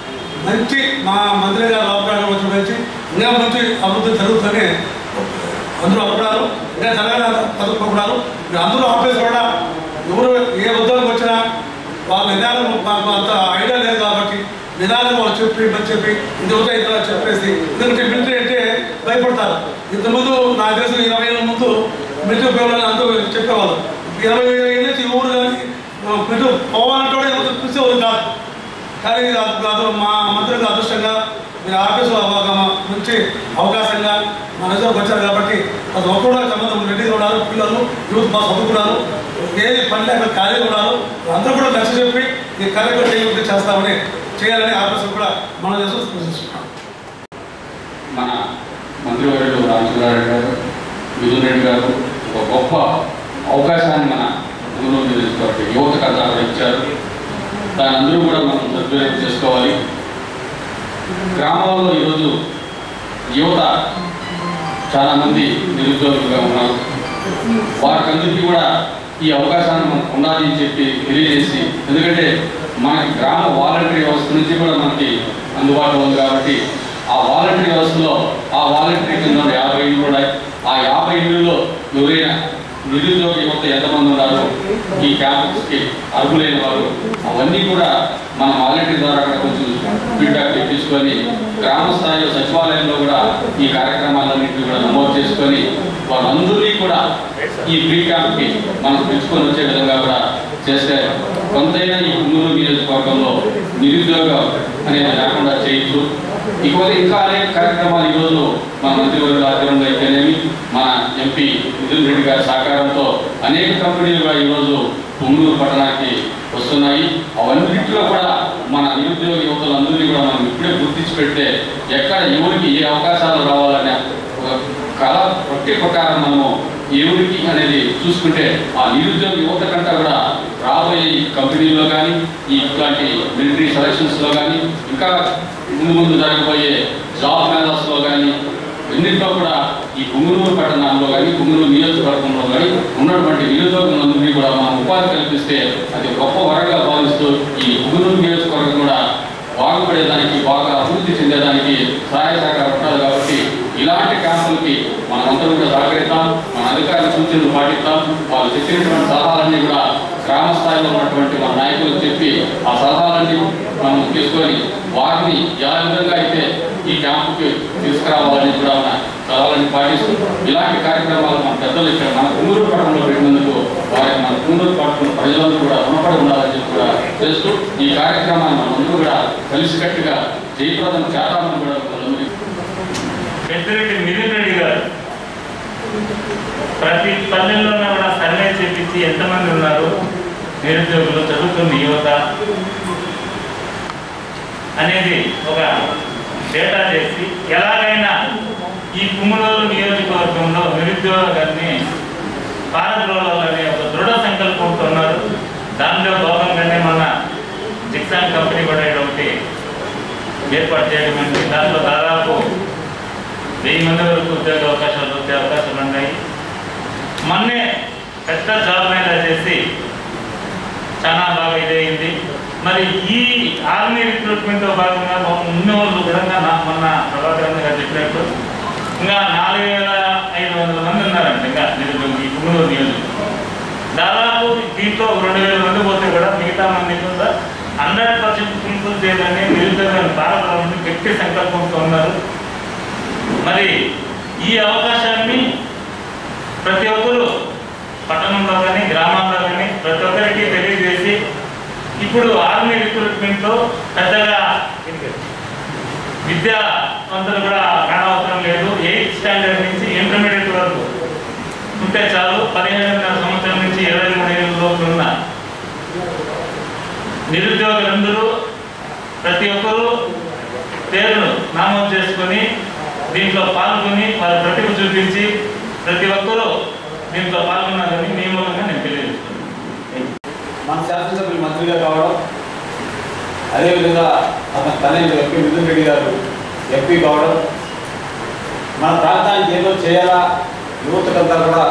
మంచి మా మంత్రి గారు అవకాశం వచ్చిన మంచి ఇంకా మంచి అభివృద్ధి జరుగుతుందని అందరూ అనుకున్నారు ఇంకా జరగాలని చదువుకుంటున్నారు మీరు అందరూ ఆఫీస్ కూడా ఎవరు ఏ ఉద్యోగం వచ్చినా వాళ్ళ నిదానం మాకు అంత ఐడియా లేదు కాబట్టి నిదానం వాళ్ళు చెప్పి మంచి చెప్పి ఇంత అవుతాయి ఇంత చెప్పేసి ఎందుకంటే మిలిటరీ అంటే భయపడతారు ఇంతకుముందు నాకు తెలిసిన ఇరవై ఏళ్ళ ముందు మిలిటరీ ఉపయోగాలు అందరూ చెప్పేవాళ్ళు ఇరవై ఏళ్ళ నుంచి ఊరు కానీ మిలిటరీ పోవాలంటే కూడా ఎవరు పిలిచేవాళ్ళు కాదు కానీ ఇది అద్- అది మా మంత్రికి అదృష్టంగా మీరు ఆఫీసు ఒక మంచి అవకాశంగా మా నిజంకి వచ్చారు కాబట్టి అది ఒక్కడో సంబంధం రెడీగా ఉన్నారు పిల్లలు యూత్ బాగా చదువుకున్నారు ఏది పని లేక ఖాళీగా ఉన్నారు అందరూ కూడా నచ్చ చెప్పి ఈ కార్యక్రమం చేయకుండా చేస్తామని చేయాలని ఆఫీసు కూడా మనం చేస్తూ సూచిస్తున్నాం మన మంత్రివర్యులు రామచంద్రారెడ్డి గారు మిథున్ రెడ్డి గారు ఒక గొప్ప అవకాశాన్ని మన గురువు నియోజకవర్గ యువతకు అంతా కూడా ఇచ్చారు దాని అందరూ కూడా మనం సద్వినియోగం చేసుకోవాలి గ్రామాల్లో ఈరోజు యువత చాలా మంది నిరుద్యోగులుగా ఉన్నారు వారికందరికీ కూడా ఈ అవకాశాన్ని మనకు ఉండాలి అని చెప్పి తెలియజేసి ఎందుకంటే మనకి గ్రామ వాలంటరీ వ్యవస్థ నుంచి కూడా మనకి అందుబాటులో ఉంది కాబట్టి ఆ వాలంటరీ వ్యవస్థలో ఆ వాలంటరీ కింద ఉన్న యాభై ఇళ్ళు ఉన్నాయి ఆ యాభై ఇళ్ళలో ఎవరైనా నిరుద్యోగ యువత ఎంతమంది ఉన్నారు ఈ క్యాంపస్కి అర్హులైన వారు అవన్నీ కూడా మన వాలంటరీ ద్వారా అక్కడ కొంచెం ఫీడ్బ్యాక్ తెప్పించుకొని గ్రామ స్థాయిలో సచివాలయంలో కూడా ఈ కార్యక్రమాలన్నింటినీ కూడా నమోదు చేసుకొని వారందరినీ కూడా ఈ ప్రీ క్యాంప్కి మనం పిలుచుకొని వచ్చే విధంగా కూడా చేస్తే కొంతైనా ఈ కుమ్మూరు నియోజకవర్గంలో నిరుద్యోగం అనేది లేకుండా చేయొచ్చు ఇకపోతే ఇంకా అనేక కార్యక్రమాలు ఈరోజు మన మంత్రివర్గ ఆధ్వర్యంలో అయితేనేమి మన ఎంపీ మిథున్ రెడ్డి గారి సహకారంతో అనేక కంపెనీలు కూడా ఈరోజు పుంగూరు పట్టణానికి వస్తున్నాయి అవన్నింటిలో కూడా మన నిరుద్యోగ యువతలందరినీ కూడా మనం ఇప్పుడే గుర్తించి పెడితే ఎక్కడ ఎవరికి ఏ అవకాశాలు రావాలనే ఒక కళ ప్రతి ప్రకారం మనము ఎవరికి అనేది చూసుకుంటే ఆ నిరుద్యోగ యువత కంటే కూడా రాబోయే ఈ కంపెనీలో కానీ ఈ ఇట్లాంటి మిలిటరీ సెలక్షన్స్లో కానీ ఇంకా ముందు ముందు జరగబోయే జాబ్ మేళాస్లో కానీ ఎన్నింటిలో కూడా ఈ పుంగునూరు పట్టణంలో కానీ పుంగునూరు నియోజకవర్గంలో కానీ ఉన్నటువంటి నిరుద్యోగులందరినీ కూడా మనం ఉపాధి కల్పిస్తే అది గొప్ప వరంగా భావిస్తూ ఈ పుంగునూరు నియోజకవర్గం కూడా బాగుపడేదానికి బాగా అభివృద్ధి చెందేదానికి సహాయ సహకారం ఉండాలి కాబట్టి ఇలాంటి క్యాంపులకి మనమందరం కూడా సహకరిద్దాం మన అధికారుల సూచనలు పాటిద్దాం వాళ్ళు చెప్పినటువంటి సలహాలన్నీ కూడా గ్రామ స్థాయిలో ఉన్నటువంటి మన నాయకులకు చెప్పి ఆ సలహాలన్నీ మనం తీసుకొని వారిని ఏ విధంగా అయితే ఈ క్యాంపుకి తీసుకురావాలని కూడా మన సలహాలని పాటిస్తూ ఇలాంటి కార్యక్రమాలు మన పెద్దలు ఇక్కడ మన కుందూరు పట్టణంలో పెట్టినందుకు వారికి మన కుందూరు పట్టణ ప్రజలందరూ కూడా రుణపడి ఉండాలని చెప్పి కూడా చేస్తూ ఈ కార్యక్రమాన్ని మనందరూ కూడా కలిసికట్టుగా జయప్రదం చేద్దామని కూడా మనందరికీ పెద్దిరెడ్డి మిథున్ రెడ్డి గారు ప్రతి పల్లెల్లోనే కూడా సర్వే చేపించి ఎంతమంది ఉన్నారు నిరుద్యోగులు చదువుతున్న యువత అనేది ఒక డేటా చేసి ఎలాగైనా ఈ కుమ్మలూరు నియోజకవర్గంలో నిరుద్యోగాన్ని పారద్రోలాలనే ఒక దృఢ సంకల్పంతో ఉన్నారు దానిలో భాగంగానే మన జిక్సాన్ కంపెనీ కూడా ఇక్కడ ఒకటి ఏర్పాటు చేయడం అనేది దాంట్లో దాదాపు వెయ్యి మంది వరకు ఉద్యోగ అవకాశాలు వచ్చే అవకాశాలు ఉన్నాయి మొన్నే పెద్ద జాబ్ మేళా చేసి చాలా బాగా ఇదైంది మరి ఈ ఆర్మీ రిక్రూట్మెంట్తో భాగంగా ఉన్న వాళ్ళు కూడా నా మొన్న ప్రభాకర్ గారు చెప్పినట్టు ఇంకా నాలుగు వేల ఐదు వందల మంది ఉన్నారంట ఇంకా నిరుద్యోగం ఈ పుంగనూరు నియోజకవర్గం దాదాపు దీంట్లో ఒక రెండు వేల మంది పోతే కూడా మిగతా మంది కూడా హండ్రెడ్ పర్సెంట్ ఫుల్ఫిల్ చేయాలని నిరుద్యోగాన్ని భారతదేశం గట్టి సంకల్పంతో ఉన్నారు మరి ఈ అవకాశాన్ని ప్రతి ఒక్కరూ పట్టణంలో కానీ గ్రామాల్లో కానీ ప్రతి ఒక్కరికి తెలియజేసి ఇప్పుడు ఆర్మీ రిక్రూట్మెంట్లో పెద్దగా విద్యావంతులు కూడా కానవసరం లేదు ఎయిత్ స్టాండర్డ్ నుంచి ఇంటర్మీడియట్ వరకు ఉంటే చాలు పదిహేనున్నర సంవత్సరం నుంచి ఇరవై మూడు ఏళ్ళ లోపు ఉన్న నిరుద్యోగులందరూ ప్రతి ఒక్కరూ పేరును నామోదు చేసుకొని దీంట్లో పాల్గొని వారి ప్రతిభ చూపించి ప్రతి ఒక్కరూ దీంట్లో పాల్గొన్నారని మీ మూలంగా నేను తెలియజేస్తున్నాను మన శాసనసభ్యులు మంత్రిగా కావడం అదేవిధంగా అతని తనయుడు ఎంపీ మిథున్ రెడ్డి గారు ఎంపీ కావడం మన ప్రాంతానికి ఏదో చేయాలా యువతకంతా కూడా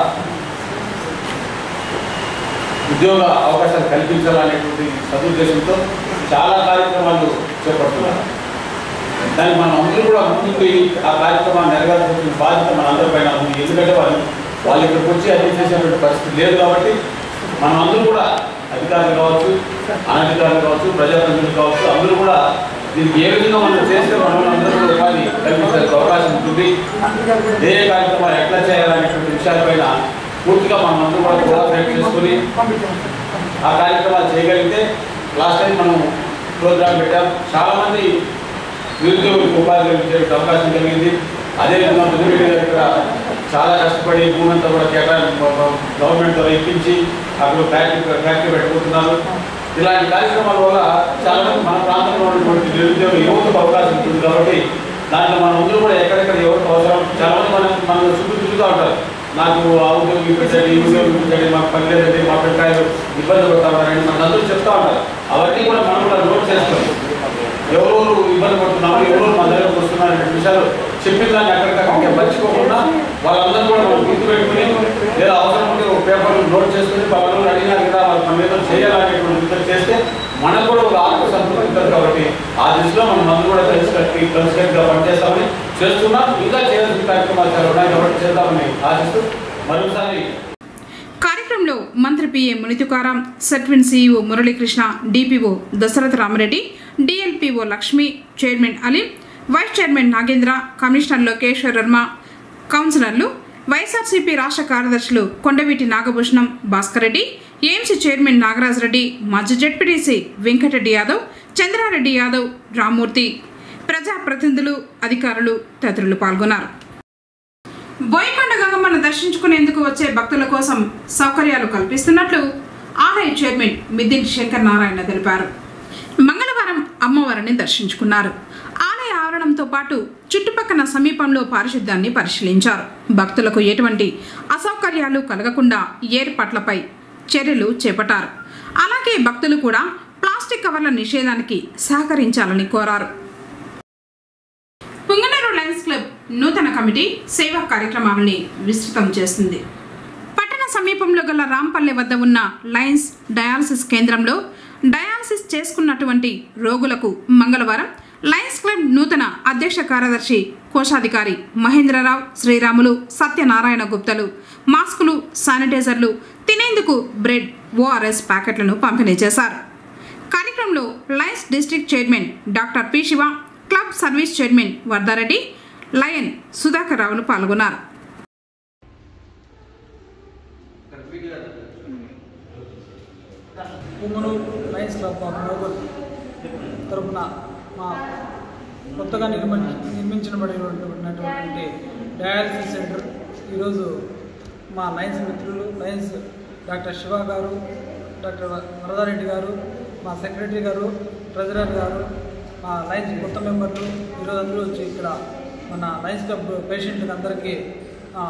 ఉద్యోగ అవకాశాలు కల్పించాలనేటువంటి సదుద్దేశంతో చాలా కార్యక్రమాలు చేపడుతున్నారు దానికి మనం అందరూ కూడా ముందుకు ఈ ఆ కార్యక్రమాన్ని నెరవేర్చాల్సిన బాధ్యత మన అందరిపైన ఉంది ఎందుకంటే వాళ్ళు వాళ్ళు ఇక్కడికి వచ్చి అన్ని చేసేటువంటి పరిస్థితి లేదు కాబట్టి మనం అందరూ కూడా అధికారులు కావచ్చు అనధికారులు కావచ్చు ప్రజాప్రతినిధులు కావచ్చు అందరూ కూడా దీనికి ఏ విధంగా మనం చేస్తే మనం అందరూ కూడా ఉపాధి కల్పించే అవకాశం ఉంటుంది ఏ కార్యక్రమాలు ఎట్లా చేయాలనేటువంటి విషయాలపైన పూర్తిగా మనం అందరూ కూడా కోఆపరేట్ చేసుకుని ఆ కార్యక్రమాలు చేయగలిగితే లాస్ట్ టైం మనం ప్రోగ్రామ్ పెట్టాం చాలామంది నిరుద్యోగులకు ఉపాధి కల్పించే అవకాశం కలిగింది అదేవిధంగా ముదిరెడ్డి గారు ఇక్కడ చాలా కష్టపడి భూమి అంతా కూడా కేటాయి గవర్నమెంట్ ద్వారా ఇప్పించి అక్కడ ఫ్యాక్టరీ ఫ్యాక్టరీ పెట్టుకుంటున్నారు ఇలాంటి కార్యక్రమాల వల్ల చాలా మంది మన ప్రాంతంలో ఉన్నటువంటి నిరుద్యోగ యువతకు అవకాశం ఉంటుంది కాబట్టి దాంట్లో మనం అందరూ కూడా ఎక్కడెక్కడ ఎవరికి అవసరం చాలా మంది మనం మన చుట్టూ తిరుగుతూ ఉంటారు నాకు ఆ ఉద్యోగం ఇప్పించండి ఈ ఉద్యోగం ఇప్పించండి మాకు పని లేదండి మా పిల్లకాయలు ఇబ్బంది పడతామని మన అందరూ చెప్తా ఉంటారు అవన్నీ కూడా మనం కూడా నోట్ చేసుకోవాలి ఎవరెవరు ఇబ్బంది పడుతున్నారు ఎవరెవరు మన దగ్గరకు వస్తున్నారు అనే విషయాలు చెప్పిన దాన్ని అక్కడికక్కడ మర్చిపోకుండా వాళ్ళందరూ కూడా మనం గుర్తు పెట్టుకుని లేదా అవసరం ఉంటే ఒక పేపర్ నోట్ చేసుకుని వాళ్ళు అడిగినారు కదా వాళ్ళ పని ఏదో చేయాలనేటువంటి విధంగా చేస్తే మనకు కూడా ఒక ఆత్మ సంతృప్తి ఉంటుంది కాబట్టి ఆ దిశలో మనం అందరూ కూడా కలిసి కట్టి కలిసికట్టుగా పనిచేస్తామని చేస్తున్నాం ఇంకా చేయాల్సిన కార్యక్రమాలు చాలా ఉన్నాయి కాబట్టి చేద్దామని ఆశిస్తూ మరొకసారి కార్యక్రమంలో మంత్రి PA Munitukaram Setwin CEO Muralikrishna DPO Dasaratha Ramareddy DLPO Lakshmi chairman Ali vice chairman Nagendra commissioner Lokeshwar Varma కౌన్సిలర్లు వైఎస్ఆర్సీపీ రాష్ట్ర కార్యదర్శులు కొండవీటి నాగభూషణం భాస్కర్ రెడ్డి ఏఎంసీ చైర్మన్ నాగరాజ్ రెడ్డి మాజీ జడ్పీటీసీ వెంకటరెడ్డి యాదవ్ చంద్రారెడ్డి యాదవ్ రామ్మూర్తి ప్రజాప్రతినిధులు అధికారులు తదితరులు పాల్గొన్నారు బోయకొండ గంగమ్మను దర్శించుకునేందుకు వచ్చే భక్తుల కోసం సౌకర్యాలు కల్పిస్తున్నట్లు ఆలయ చైర్మన్ మిద్దిన్ శంకర్ నారాయణ తెలిపారు మంగళవారం అమ్మవారిని దర్శించుకున్నారు ఆలయ ఆవరణంతో పాటు చుట్టుపక్కల సమీపంలో పారిశుద్ధ్యాన్ని పరిశీలించారు భక్తులకు ఎటువంటి అసౌకర్యాలు కలగకుండా ఏర్పాట్లపై చర్యలు చేపట్టారు అలాగే భక్తులు కూడా ప్లాస్టిక్ కవర్ల నిషేధానికి సహకరించాలని కోరారు పుంగనూరు లయన్స్ క్లబ్ నూతన కమిటీ సేవా కార్యక్రమాలని విస్తృతం చేస్తుంది పట్టణ సమీపంలో గల రాంపల్లె వద్ద ఉన్న లయన్స్ డయాలసిస్ కేంద్రంలో డయాలసిస్ చేసుకున్నటువంటి రోగులకు మంగళవారం లయన్స్ క్లబ్ నూతన అధ్యక్ష కార్యదర్శి కోశాధికారి మహేంద్రరావు శ్రీరాములు సత్యనారాయణ గుప్తలు మాస్కులు శానిటైజర్లు తినేందుకు బ్రెడ్ ఓఆర్ఎస్ ప్యాకెట్లను పంపిణీ చేశారు కార్యక్రమంలో lions district chairman doctor P Siva club service chairman Vardhareddy lion Sudhakar రావులు పాల్గొన్నారు Punganur lions club of noble తరపున మా కొత్తగా నిర్మ నిర్మించబడినటువంటి డయాలసిస్ సెంటర్ ఈరోజు మా లయన్స్ మిత్రులు లయన్స్ డాక్టర్ శివ గారు డాక్టర్ వరదారెడ్డి గారు మా సెక్రటరీ గారు ట్రెజరర్ గారు మా లయన్స్ కొత్త మెంబర్లు ఈరోజు అందరూ వచ్చి ఇక్కడ మన లయన్స్ క్లబ్ పేషెంట్లకు అందరికీ ఆ,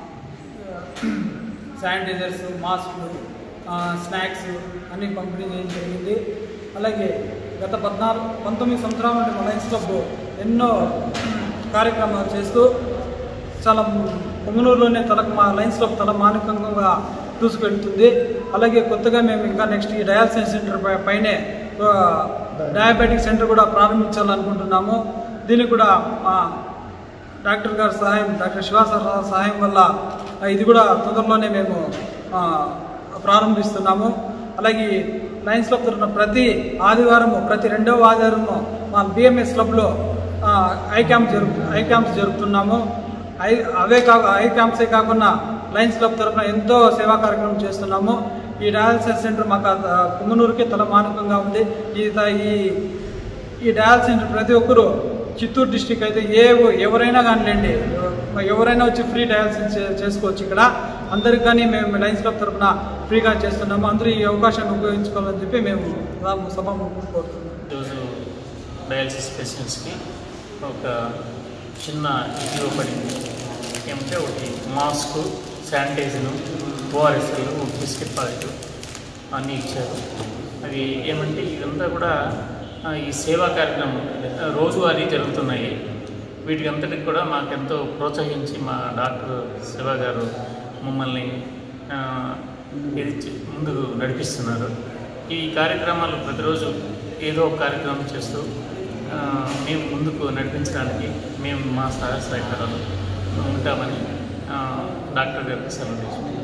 శానిటైజర్స్ మాస్కులు ఆ, స్నాక్స్ అన్నీ పంపిణీ చేయడం జరిగింది అలాగే గత పద్నాలుగు పంతొమ్మిది సంవత్సరాల నుండి మన లయన్స్ క్లబ్ ఎన్నో కార్యక్రమాలు చేస్తూ చాలా పొంగనూరులోనే తల మా లయన్స్ క్లబ్ తల మానకంగా దూసుకెళ్తుంది అలాగే కొత్తగా మేము ఇంకా నెక్స్ట్ ఈ డయాలసిస్ సెంటర్ పై- పైనే ఆ, డయాబెటిక్ సెంటర్ కూడా ప్రారంభించాలనుకుంటున్నాము దీనికి కూడా మా డాక్టర్ గారి సహాయం డాక్టర్ శివ సార్ సహాయం వల్ల ఆ, ఇది కూడా తొందరలోనే మేము ఆ, ప్రారంభిస్తున్నాము అలాగే లయన్స్ క్లబ్ తరఫున ప్రతి ఆదివారము ప్రతి రెండవ ఆదివారము మా బిఎంఎస్ క్లబ్లో ఆ, ఐ క్యాంప్ జరుపు ఐ క్యాంప్స్ జరుపుతున్నాము ఐ అవే కా ఐ క్యాంప్సే కాకుండా లయన్స్ క్లబ్ తరఫున ఎంతో సేవా కార్యక్రమం చేస్తున్నాము ఈ డయాలసిస్ సెంటర్ మాకు ఆ, పుంగనూరుకి తల మానకంగా ఉంది ఈ త- ఈ ఈ డయాలసిస్ సెంటర్ ప్రతి ఒక్కరూ చిత్తూరు డిస్టిక్ అయితే ఏ ఎవరైనా కానివ్వండి ఎవరైనా వచ్చి ఫ్రీ డయాలసిస్ చే- చేసుకోవచ్చు ఇక్కడ అందరికి కానీ మేము లయన్స్ క్లబ్ తరఫున ఫ్రీగా చేస్తున్నాము అందరూ ఈ అవకాశాన్ని ఉపయోగించుకోవాలని చెప్పి మేము సభ కోరుతున్నాం ఈరోజు డయాలసిస్ పేషెంట్స్కి ఒక చిన్న ఇది ఇవ్వబడింది ఏమంటే ఒకటి mask sanitiser ORSL biscuit packet అన్నీ ఇచ్చారు అవి ఏమంటే ఇదంతా కూడా ఆ, ఈ సేవా కార్యక్రమం ఆ, రోజువారీ జరుగుతున్నాయి వీటికి అంతటికి కూడా మాకెంతో ప్రోత్సహించి మా డాక్టర్ శివ గారు మమ్మల్ని ఆ, ఇది చే- ముందుకు నడిపిస్తున్నారు ఈ కార్యక్రమాలు ప్రతిరోజు ఏదో ఒక కార్యక్రమం చేస్తూ ఆ, మేము ముందుకు నడిపించడానికి మేము మా సహాయ సహకారాలు ఉంటామని ఆ, డాక్టర్ గారికి సెలవు తీసుకుంటాం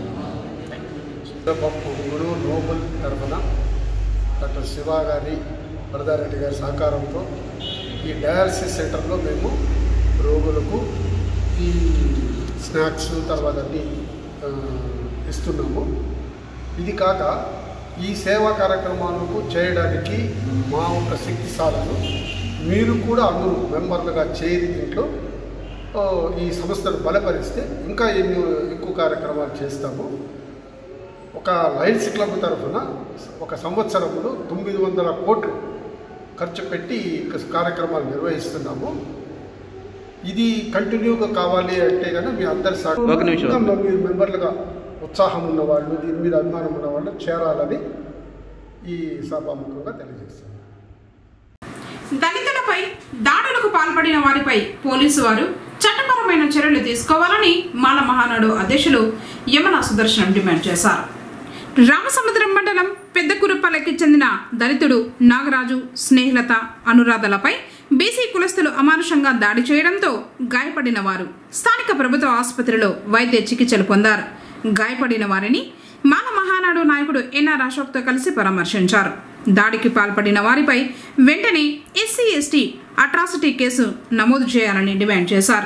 గురు నోబుల్ తరఫున డాక్టర్ శివ గారి వరదారెడ్డి గారి సహకారంతో ఈ డయాలసిస్ సెంటర్లో మేము రోగులకు ఈ స్నాక్స్ తర్వాత అన్ని ఆ, ఇస్తున్నాము ఇది కాక ఈ సేవా కార్యక్రమాలకు చేయడానికి మా ఒక శక్తి సాధన మీరు కూడా అందరూ మెంబర్లుగా చేరి దీంట్లో ఆ, ఈ సంస్థను బలపరిస్తే ఇంకా ఎన్ని ఎక్కువ కార్యక్రమాలు చేస్తాము ఒక లయన్స్ క్లబ్ తరఫున ఒక సంవత్సరంలో తొమ్మిది వందల కోట్లు ఖర్చు పెట్టి ఈ కార్యక్రమాలు నిర్వహిస్తున్నాము ఇది కంటిన్యూగా కావాలి అంటే కనుక మీ అందరి ఒక నిమిషం. సహకారం మీరు మెంబర్లుగా ఉత్సాహం ఉన్నవాళ్ళు దీని మీద అభిమానం ఉన్నవాళ్ళు చేరాలని ఈ సభాముఖంగా తెలియజేస్తాను దళితులపై దాడులకు పాల్పడిన వారిపై పోలీసు వారు చట్టపరమైన చర్యలు తీసుకోవాలని మాల మహానాడు అధ్యక్షులు యమన సుదర్శనం డిమాండ్ చేశారు రామసముద్రం మండలం పెద్దకురుపల్లెకి చెందిన దళితుడు నాగరాజు స్నేహలత అనురాధలపై బీసీ కులస్తులు అమానుషంగా దాడి చేయడంతో గాయపడిన వారు స్థానిక ప్రభుత్వ ఆసుపత్రిలో వైద్య చికిత్సలు పొందారు గాయపడిన వారిని మాల మహానాడు నాయకుడు ఎన్ఆర్ అశోక్తో కలిసి పరామర్శించారు దాడికి పాల్పడిన వారిపై వెంటనే ఎస్సీ ఎస్టీ అట్రాసిటీ కేసు నమోదు చేయాలని డిమాండ్ చేశారు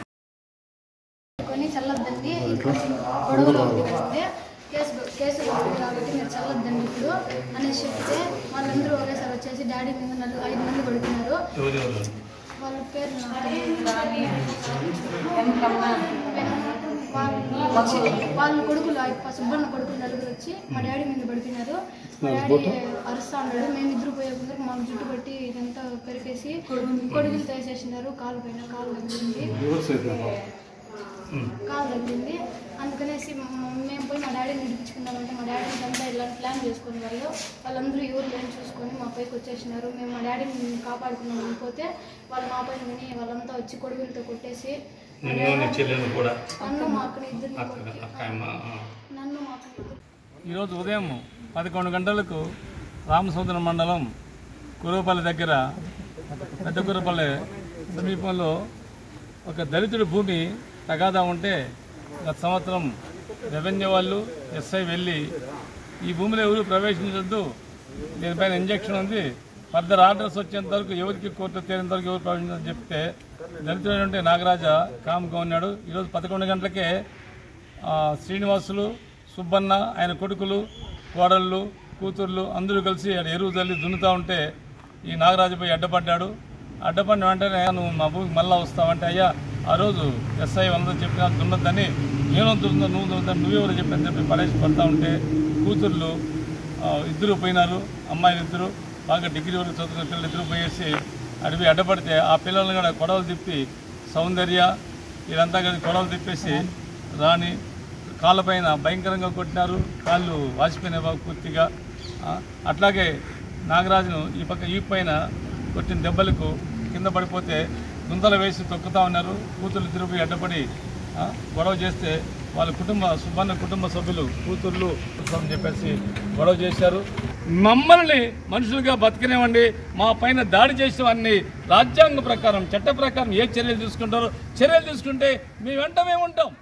కొని చల్లొద్దండి గొడవలు అవుతుంది కేసు కేసు అవుతుంది కాబట్టి మీరు చల్లొద్దండి ఇప్పుడు అనేసి చెప్తే వాళ్ళందరూ ఒకేసారి వచ్చేసి డాడీ మీద నలుగురు ఐదు మంది పడుతున్నారు వాళ్ళ పేరు నాకు వాళ్ళు వచ్చి వాళ్ళ కొడుకులు ఆ యొక్క సుబ్బన్న కొడుకులు నలుగురు వచ్చి మా డాడీ మీద పడిపోయినారు మా డాడీ అరుస్తా ఉన్నాడు మేము ఇద్దరు పోయే ముందరకు మా జుట్టు పట్టి ఇదంతా పెరికేసి కొడుకులు వేసేసినారు కాలు పైన కాలు తగ్గింది కాలు తగ్గింది అందుకనేసి మ- మేము పోయి మా డాడీని విడిపించుకుందామంటే మా డాడీ అంతా ఇలా ప్లాన్ చేసుకుని వాళ్ళు వాళ్ళందరూ ఎవరు లేని చూసుకొని మా పైకి వచ్చేసినారు మేము మా డాడీని కాపాడుకున్నాం అనుకోతే వాళ్ళు మా పైన విని వాళ్ళంతా వచ్చి కొడుకులతో కొట్టేసి మా నిన్ను నీ డాడీ- చెల్లెలను కూడా నన్ను మా అక్కని ఇద్దరిని అక్క కొట్టి- అక్క అమ్మ ఆ. నన్ను మా అక్కని ఇద్దరిని ఈరోజు ఉదయం పదకొండు గంటలకు రామసముద్రం మండలం కురవపల్లి దగ్గర పెద్ద కురపల్లి సమీపంలో ఒక దళితుడి భూమి తగాదా ఉంటే గత సంవత్సరం రెవెన్యూ వాళ్ళు ఎస్ఐ వెళ్ళి ఈ భూమిలో ఎవరు ప్రవేశించొద్దు దీనిపైన ఇంజక్షన్ ఉంది ఫర్దర్ ఆర్డర్స్ వచ్చేంత వరకు ఎవరికి కోర్టు తేలేంత వరకు ఎవరు ప్రవేశించని చెప్తే దళితుడైనటువంటి నాగరాజ కామ్గా ఉన్నాడు ఈరోజు పదకొండు గంటలకే ఆ, శ్రీనివాసులు సుబ్బన్న ఆయన కొడుకులు కోడళ్ళు కూతుర్లు అందరూ కలిసి ఆడ ఎరువు తల్లి దున్నుతూ ఉంటే ఈ నాగరాజుపై అడ్డపడ్డాడు అడ్డపడిన వెంటనే నువ్వు మా భూమికి మళ్ళా వస్తావంటే అయ్యా ఆ రోజు ఎస్ఐ వంద చెప్పినా దున్నద్దని నేను దున్న నువ్వు దున్నదని నువ్వెవరు చెప్పని చెప్పి పడేసి పడతా ఉంటే కూతుర్లు ఆ, ఇద్దరు పోయినారు అమ్మాయిలు ఇద్దరు బాగా డిగ్రీ వరకు చదువుకున్న పిల్లలు ఇద్దరు పోయేసి అడివి అడ్డపడితే ఆ పిల్లల్ని కూడా గొడవలు తిప్పి సౌందర్య వీళ్ళంతా కలిసి గొడవలు తిప్పేసి రాణి కాళ్ళపైన భయంకరంగా కొట్టినారు కాళ్ళు వాసిపోయినాయి బాగా పూర్తిగా ఆ, అట్లాగే నాగరాజును ఈ పక్క ఈ పైన కొట్టిన దెబ్బలకు కింద పడిపోతే గుంతలు వేసి తొక్కుతా ఉన్నారు కూతుర్లు తిరిగి అడ్డపడి ఆ, గొడవ చేస్తే వాళ్ళ కుటుంబ సుబ్బన్న కుటుంబ సభ్యులు కూతుర్లు అని చెప్పేసి గొడవ చేశారు మమ్మల్ని మనుషులుగా బతికినేవండి మా పైన దాడి చేసిన వారిని రాజ్యాంగ ప్రకారం చట్ట ప్రకారం ఏ చర్యలు తీసుకుంటారో చర్యలు తీసుకుంటే మీ వెంట మేము ఉంటాం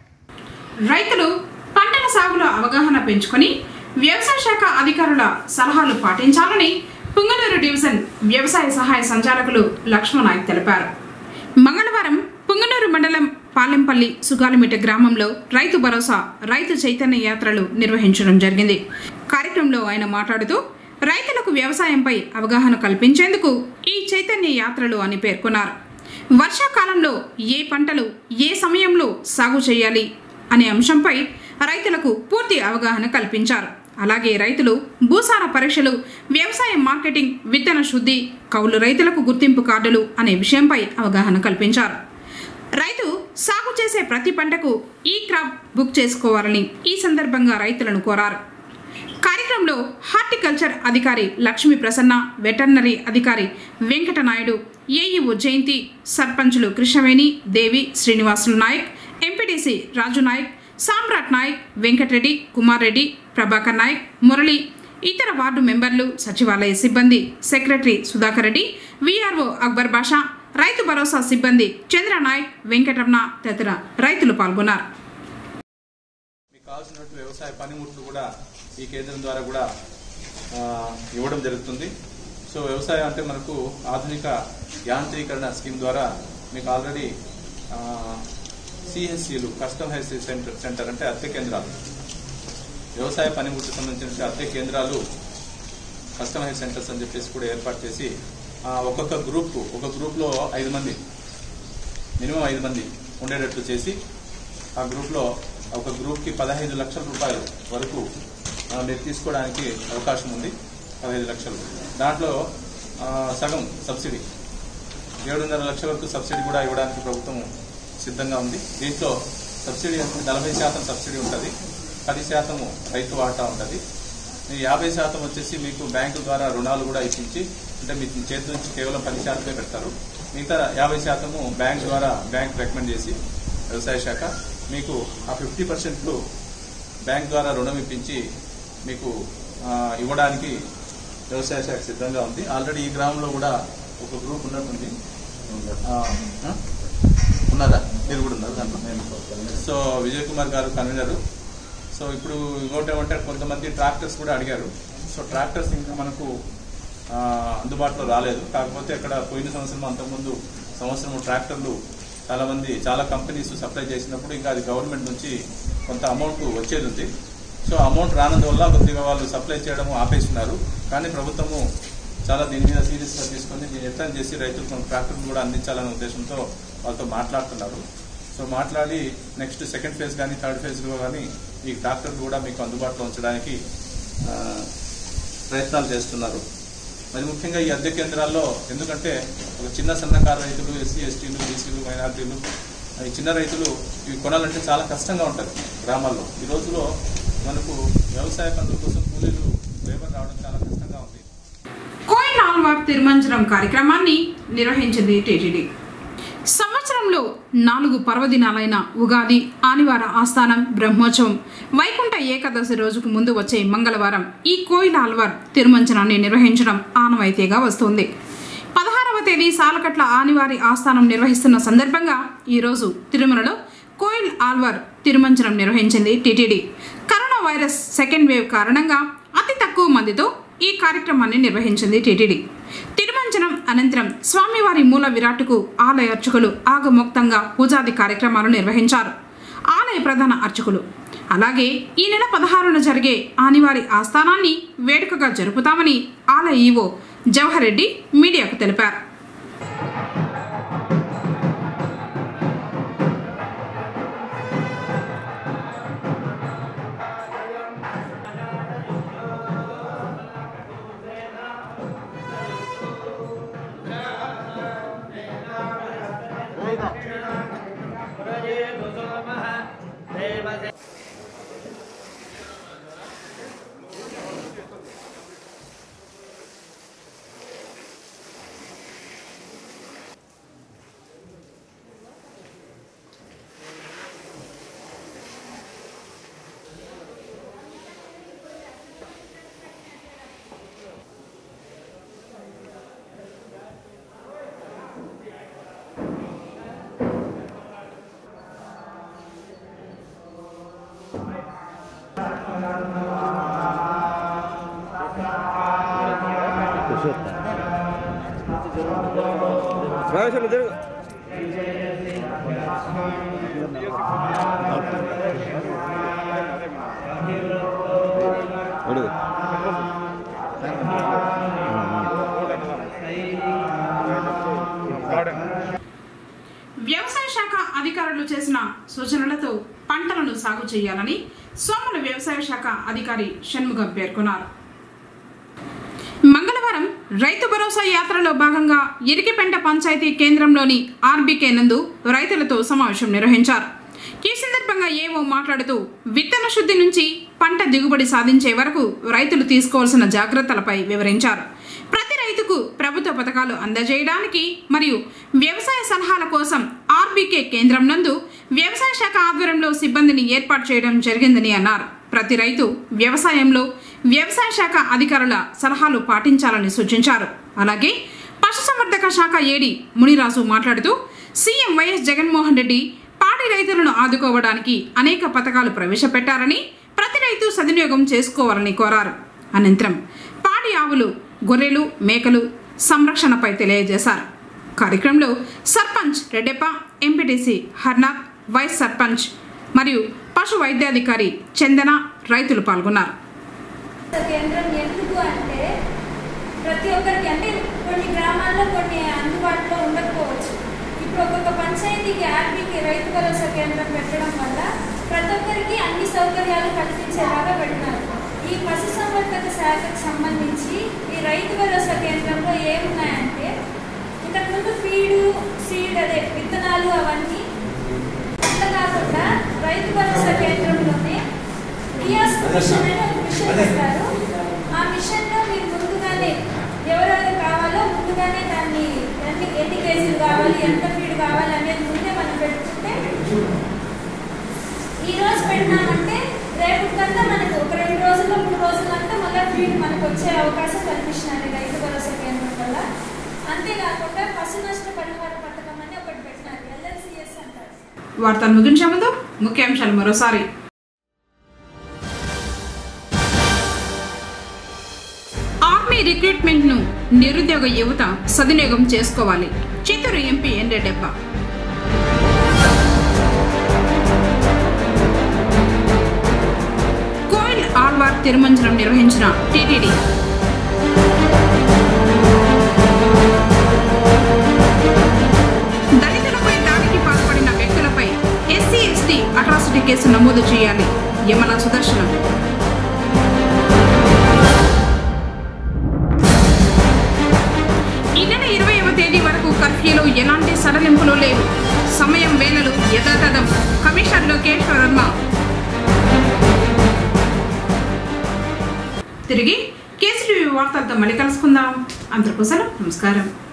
రైతులు పంటల సాగులో అవగాహన పెంచుకొని వ్యవసాయ శాఖ అధికారుల సలహాలు పాటించాలని పుంగనూరు డివిజన్ వ్యవసాయ సహాయ సంచాలకులు లక్ష్మణాయక్ తెలిపారు మంగళవారం పుంగనూరు మండలం పాలెంపల్లి సుగాలిమిట గ్రామంలో రైతు భరోసా రైతు చైతన్య యాత్రలు నిర్వహించడం జరిగింది కార్యక్రమంలో ఆయన మాట్లాడుతూ రైతులకు వ్యవసాయంపై అవగాహన కల్పించేందుకు ఈ చైతన్య యాత్రలు అని పేర్కొన్నారు వర్షాకాలంలో ఏ పంటలు ఏ సమయంలో సాగు చేయాలి అనే అంశంపై రైతులకు పూర్తి అవగాహన కల్పించారు అలాగే రైతులు భూసార పరీక్షలు వ్యవసాయ మార్కెటింగ్ విత్తన శుద్ధి కౌలు రైతులకు గుర్తింపు కార్డులు అనే విషయంపై అవగాహన కల్పించారు రైతు సాగు చేసే ప్రతి పంటకు ఈ క్రాప్ బుక్ చేసుకోవాలని ఈ సందర్భంగా రైతులను కోరారు కార్యక్రమంలో హార్టికల్చర్ అధికారి లక్ష్మీ ప్రసన్న వెటర్నరీ అధికారి వెంకటనాయుడు ఏఈఓ జయంతి సర్పంచులు కృష్ణవేణి దేవి శ్రీనివాసులు నాయక్ ఎంపీటీసీ రాజు నాయక్ సామ్రాట్ నాయక్ వెంకటరెడ్డి కుమార్ రెడ్డి ప్రభాకర్ నాయక్ మురళి ఇతర వార్డు మెంబర్లు సచివాలయ సిబ్బంది సెక్రటరీ సుధాకర్ రెడ్డి వీఆర్ఓ అక్బర్ బాషా రైతు భరోసా సిబ్బంది చంద్రనాయక్ వెంకటరమణ తదితర రైతులు పాల్గొన్నారు మీకు కావాల్సినటువంటి వ్యవసాయ పనిముట్లు కూడా ఈ కేంద్రం ద్వారా కూడా ఆ, ఇవ్వడం జరుగుతుంది సో వ్యవసాయం అంటే మనకు ఆధునిక యాంత్రీకరణ స్కీమ్ ద్వారా మీకు ఆల్రెడీ సిఎస్సీలు కస్టమ్ హెల్త్ సెంటర్ సెంటర్ అంటే అద్దె కేంద్రాలు వ్యవసాయ పనిముట్లకు సంబంధించిన అద్దె కేంద్రాలు కస్టమ్ హెల్త్ సెంటర్స్ అని చెప్పేసి కూడా ఏర్పాటు చేసి ఆ, ఒక్కొక్క గ్రూప్ ఒక గ్రూప్లో ఐదు మంది మినిమం ఐదు మంది ఉండేటట్లు చేసి ఆ గ్రూప్లో ఒక గ్రూప్కి పదహైదు లక్షల రూపాయలు వరకు ఆ, మీరు తీసుకోవడానికి అవకాశం ఉంది పదహైదు లక్షలు దాంట్లో ఆ, సగం సబ్సిడీ ఏడున్నర లక్షల వరకు సబ్సిడీ కూడా ఇవ్వడానికి ప్రభుత్వం సిద్ధంగా ఉంది దీంట్లో సబ్సిడీ అంటే నలభై శాతం సబ్సిడీ ఉంటుంది పది శాతము రైతు వాటా ఉంటుంది ఈ యాభై శాతం వచ్చేసి మీకు బ్యాంకు ద్వారా రుణాలు కూడా ఇప్పించి అంటే మీ చేతి నుంచి కేవలం పది శాతమే పెడతారు మిగతా యాభై శాతము బ్యాంక్ ద్వారా బ్యాంక్ రికమెండ్ చేసి వ్యవసాయ శాఖ మీకు ఆ ఫిఫ్టీ పర్సెంట్ బ్యాంక్ ద్వారా రుణం ఇప్పించి మీకు ఆ, ఇవ్వడానికి వ్యవసాయ శాఖ సిద్ధంగా ఉంది ఆల్రెడీ ఈ గ్రామంలో కూడా ఒక గ్రూప్ ఉన్నట్టుంది ఆ, ఆ? ఉన్నారా మీరు కూడా ఉన్నారు దాంట్లో సో విజయ్ కుమార్ గారు కన్వీనరు సో ఇప్పుడు ఇంకోటి ఏమంటే కొంతమంది ట్రాక్టర్స్ కూడా అడిగారు సో ట్రాక్టర్స్ ఇంకా మనకు ఆ, అందుబాటులో రాలేదు కాకపోతే అక్కడ పోయిన సంవత్సరం అంతకుముందు సంవత్సరం ట్రాక్టర్లు చాలా మంది చాలా కంపెనీస్ సప్లై చేసినప్పుడు ఇంకా అది గవర్నమెంట్ నుంచి కొంత అమౌంట్ వచ్చేది ఉంది సో అమౌంట్ రానందువల్ల కొద్దిగా వాళ్ళు సప్లై చేయడం ఆపేస్తున్నారు కానీ ప్రభుత్వము చాలా దీని మీద సీరియస్గా తీసుకొని దీన్ని ఎట్లా చేసి రైతులకు మనం ట్రాక్టర్లు కూడా అందించాలనే ఉద్దేశంతో వాళ్ళతో మాట్లాడుతున్నారు సో మాట్లాడి నెక్స్ట్ సెకండ్ ఫేజ్ కానీ థర్డ్ ఫేజ్లో కానీ ఈ ట్రాక్టర్లు కూడా మీకు అందుబాటులో ఉంచడానికి ఆ, ప్రయత్నాలు చేస్తున్నారు మరి ముఖ్యంగా ఈ అద్దె కేంద్రాల్లో ఎందుకంటే ఒక చిన్న సన్నకారు రైతులు ఎస్సీ ఎస్టీలు బీసీలు మైనార్టీలు ఈ చిన్న రైతులు ఇవి కొనాలంటే చాలా కష్టంగా ఉంటుంది గ్రామాల్లో ఈ రోజులో మనకు వ్యవసాయ పనుల కోసం కూలీలు లేబర్ రావడం చాలా కష్టంగా ఉంది కోయిల్ ఆల్వార్ తిరుమంజనం కార్యక్రమాన్ని నిర్వహించింది టీటీడీ సంవత్సరంలో నాలుగు పర్వదినాలైన ఉగాది ఆదివార ఆస్థానం బ్రహ్మోత్సవం వైకుంఠ ఏకాదశి రోజుకు ముందు వచ్చే మంగళవారం ఈ కోయిల్ ఆల్వార్ తిరుమంజనాన్ని నిర్వహించడం ఆనవాయితీగా వస్తుంది పదహారవ తేదీ సాలకట్ల ఆనివారి ఆస్థానం నిర్వహిస్తున్న సందర్భంగా ఈరోజు తిరుమలలో కోయిల్ ఆల్వార్ తిరుమంజనం నిర్వహించింది TTD corona virus second wave కారణంగా అతి తక్కువ మందితో ఈ కార్యక్రమాన్ని నిర్వహించింది టీటీడీ తిరుమంజనం అనంతరం స్వామివారి మూల విరాట్టుకు ఆలయ అర్చకులు ఆగమోక్తంగా పూజాది కార్యక్రమాలు నిర్వహించారు ఆలయ ప్రధాన అర్చకులు అలాగే ఈ నెల పదహారున జరిగే ఆనివారి ఆస్థానాన్ని వేడుకగా జరుపుతామని ఆలయ ఈవో జవహర్ రెడ్డి మీడియాకు తెలిపారు వ్యవసాయ శాఖ అధికారులు చేసిన సూచనలతో పంటలను సాగు చేయాలని సోమల వ్యవసాయ శాఖ అధికారి షణ్ముగం పేర్కొన్నారు మంగళవారం రైతు భరోసా యాత్రలో భాగంగా ఇరికిపెంట పంచాయతీ కేంద్రంలోని ఆర్బీకే నందు రైతులతో సమావేశం నిర్వహించారు ఈ సందర్భంగా ఏవో మాట్లాడుతూ విత్తన శుద్ధి నుంచి పంట దిగుబడి సాధించే వరకు రైతులు తీసుకోవాల్సిన జాగ్రత్తలపై వివరించారు ప్రతి రైతుకు ప్రభుత్వ పథకాలు అందజేయడానికి మరియు వ్యవసాయ సలహాల కోసం ఆర్బీకే కేంద్రం నందు వ్యవసాయ శాఖ ఆధ్వర్యంలో సిబ్బందిని ఏర్పాటు చేయడం జరిగిందని అన్నారు ప్రతి రైతు వ్యవసాయంలో వ్యవసాయ శాఖ అధికారుల సలహాలు పాటించాలని సూచించారు అలాగే పశుసంవర్ధక శాఖ ఏడి మునిరాజు మాట్లాడుతూ సీఎం వైఎస్ జగన్మోహన్ రెడ్డి పాడి రైతులను ఆదుకోవడానికి అనేక పథకాలు ప్రవేశపెట్టారని ప్రతి రైతు సద్వినియోగం చేసుకోవాలని కోరారు అనంతరం పాడి ఆవులు గొర్రెలు మేకలు సంరక్షణపై తెలియజేశారు కార్యక్రమంలో సర్పంచ్ రెడ్డెప్ప ఎంపీటీసీ హర్నాథ్ వైస్ సర్పంచ్ మరియు పశు వైద్యాధికారి చందన రైతులు పాల్గొన్నారు కేంద్రం ఎందుకు అంటే ప్రతి ఒక్కరికి అంటే కొన్ని గ్రామాల్లో కొన్ని అందుబాటులో ఉండకపోవచ్చు ఇప్పుడు ఒక్కొక్క పంచాయతీకి ఆర్బీకి రైతు భరోసా కేంద్రం పెట్టడం వల్ల ప్రతి ఒక్కరికి అన్ని సౌకర్యాలు కల్పించేలాగా పెట్టినారు ఈ పశుసంవర్ధక శాఖకు సంబంధించి ఈ రైతు భరోసా కేంద్రంలో ఏమున్నాయంటే ఇంతకుముందు ఫీడు సీడ్ అదే విత్తనాలు అవన్నీ అట్లా కాకుండా రైతు భరోసా కేంద్రంలోనే డియాస్ మిషన్ అని ఒక మిషన్ పెడతారు ఆ మిషన్లో మీరు ముందుగానే ఎవరెవరు కావాలో ముందుగానే దాన్ని ఎన్ని ఎన్ని కేజీలు కావాలి ఎంత ఫీడ్ కావాలి అనేది ముందే మనం పెట్టుకుంటే ఈ రోజు పెట్టినామంటే రేపు కన్నా మనకు ఒక రెండు రోజుల్లో మూడు రోజులంతా మళ్ళీ ఫీడ్ మనకు వచ్చే అవకాశం కల్పించినారు ఈ రైతు భరోసా కేంద్రం వల్ల అంతేకాకుండా పశు నష్ట పరిహార పథకం అని ఒకటి పెట్టినారు ఎల్ఎల్సిఎస్ అంటారు వార్తలు ముగించే ముందు ముఖ్యాంశాలు మరోసారి ఆర్మీ రిక్రూట్మెంట్ ను నిరుద్యోగ యువత సద్వినియోగం చేసుకోవాలి చిత్తూరు ఎంపీ ఎన్ రెడ్డప్ప కోయిల్ ఆల్వార్ తిరుమంజనం నిర్వహించిన టీటీడీ దళితులపై దాడికి పాల్పడిన వ్యక్తులపై ఎస్సీ ఎస్టీ అట్రాసిటీ కేసు నమోదు చేయాలి యమన సుదర్శనం ఈ నెల ఇరవైవ తేదీ వరకు కర్ఫ్యూలో ఎలాంటి సడలింపులు లేవు సమయం వేళలు యథాతథం కమిషనర్ లోకేశ్వర్ వర్మ తిరిగి కేసీటీవీ వార్తలతో మళ్ళీ కలుసుకుందాం అందరికోసం నమస్కారం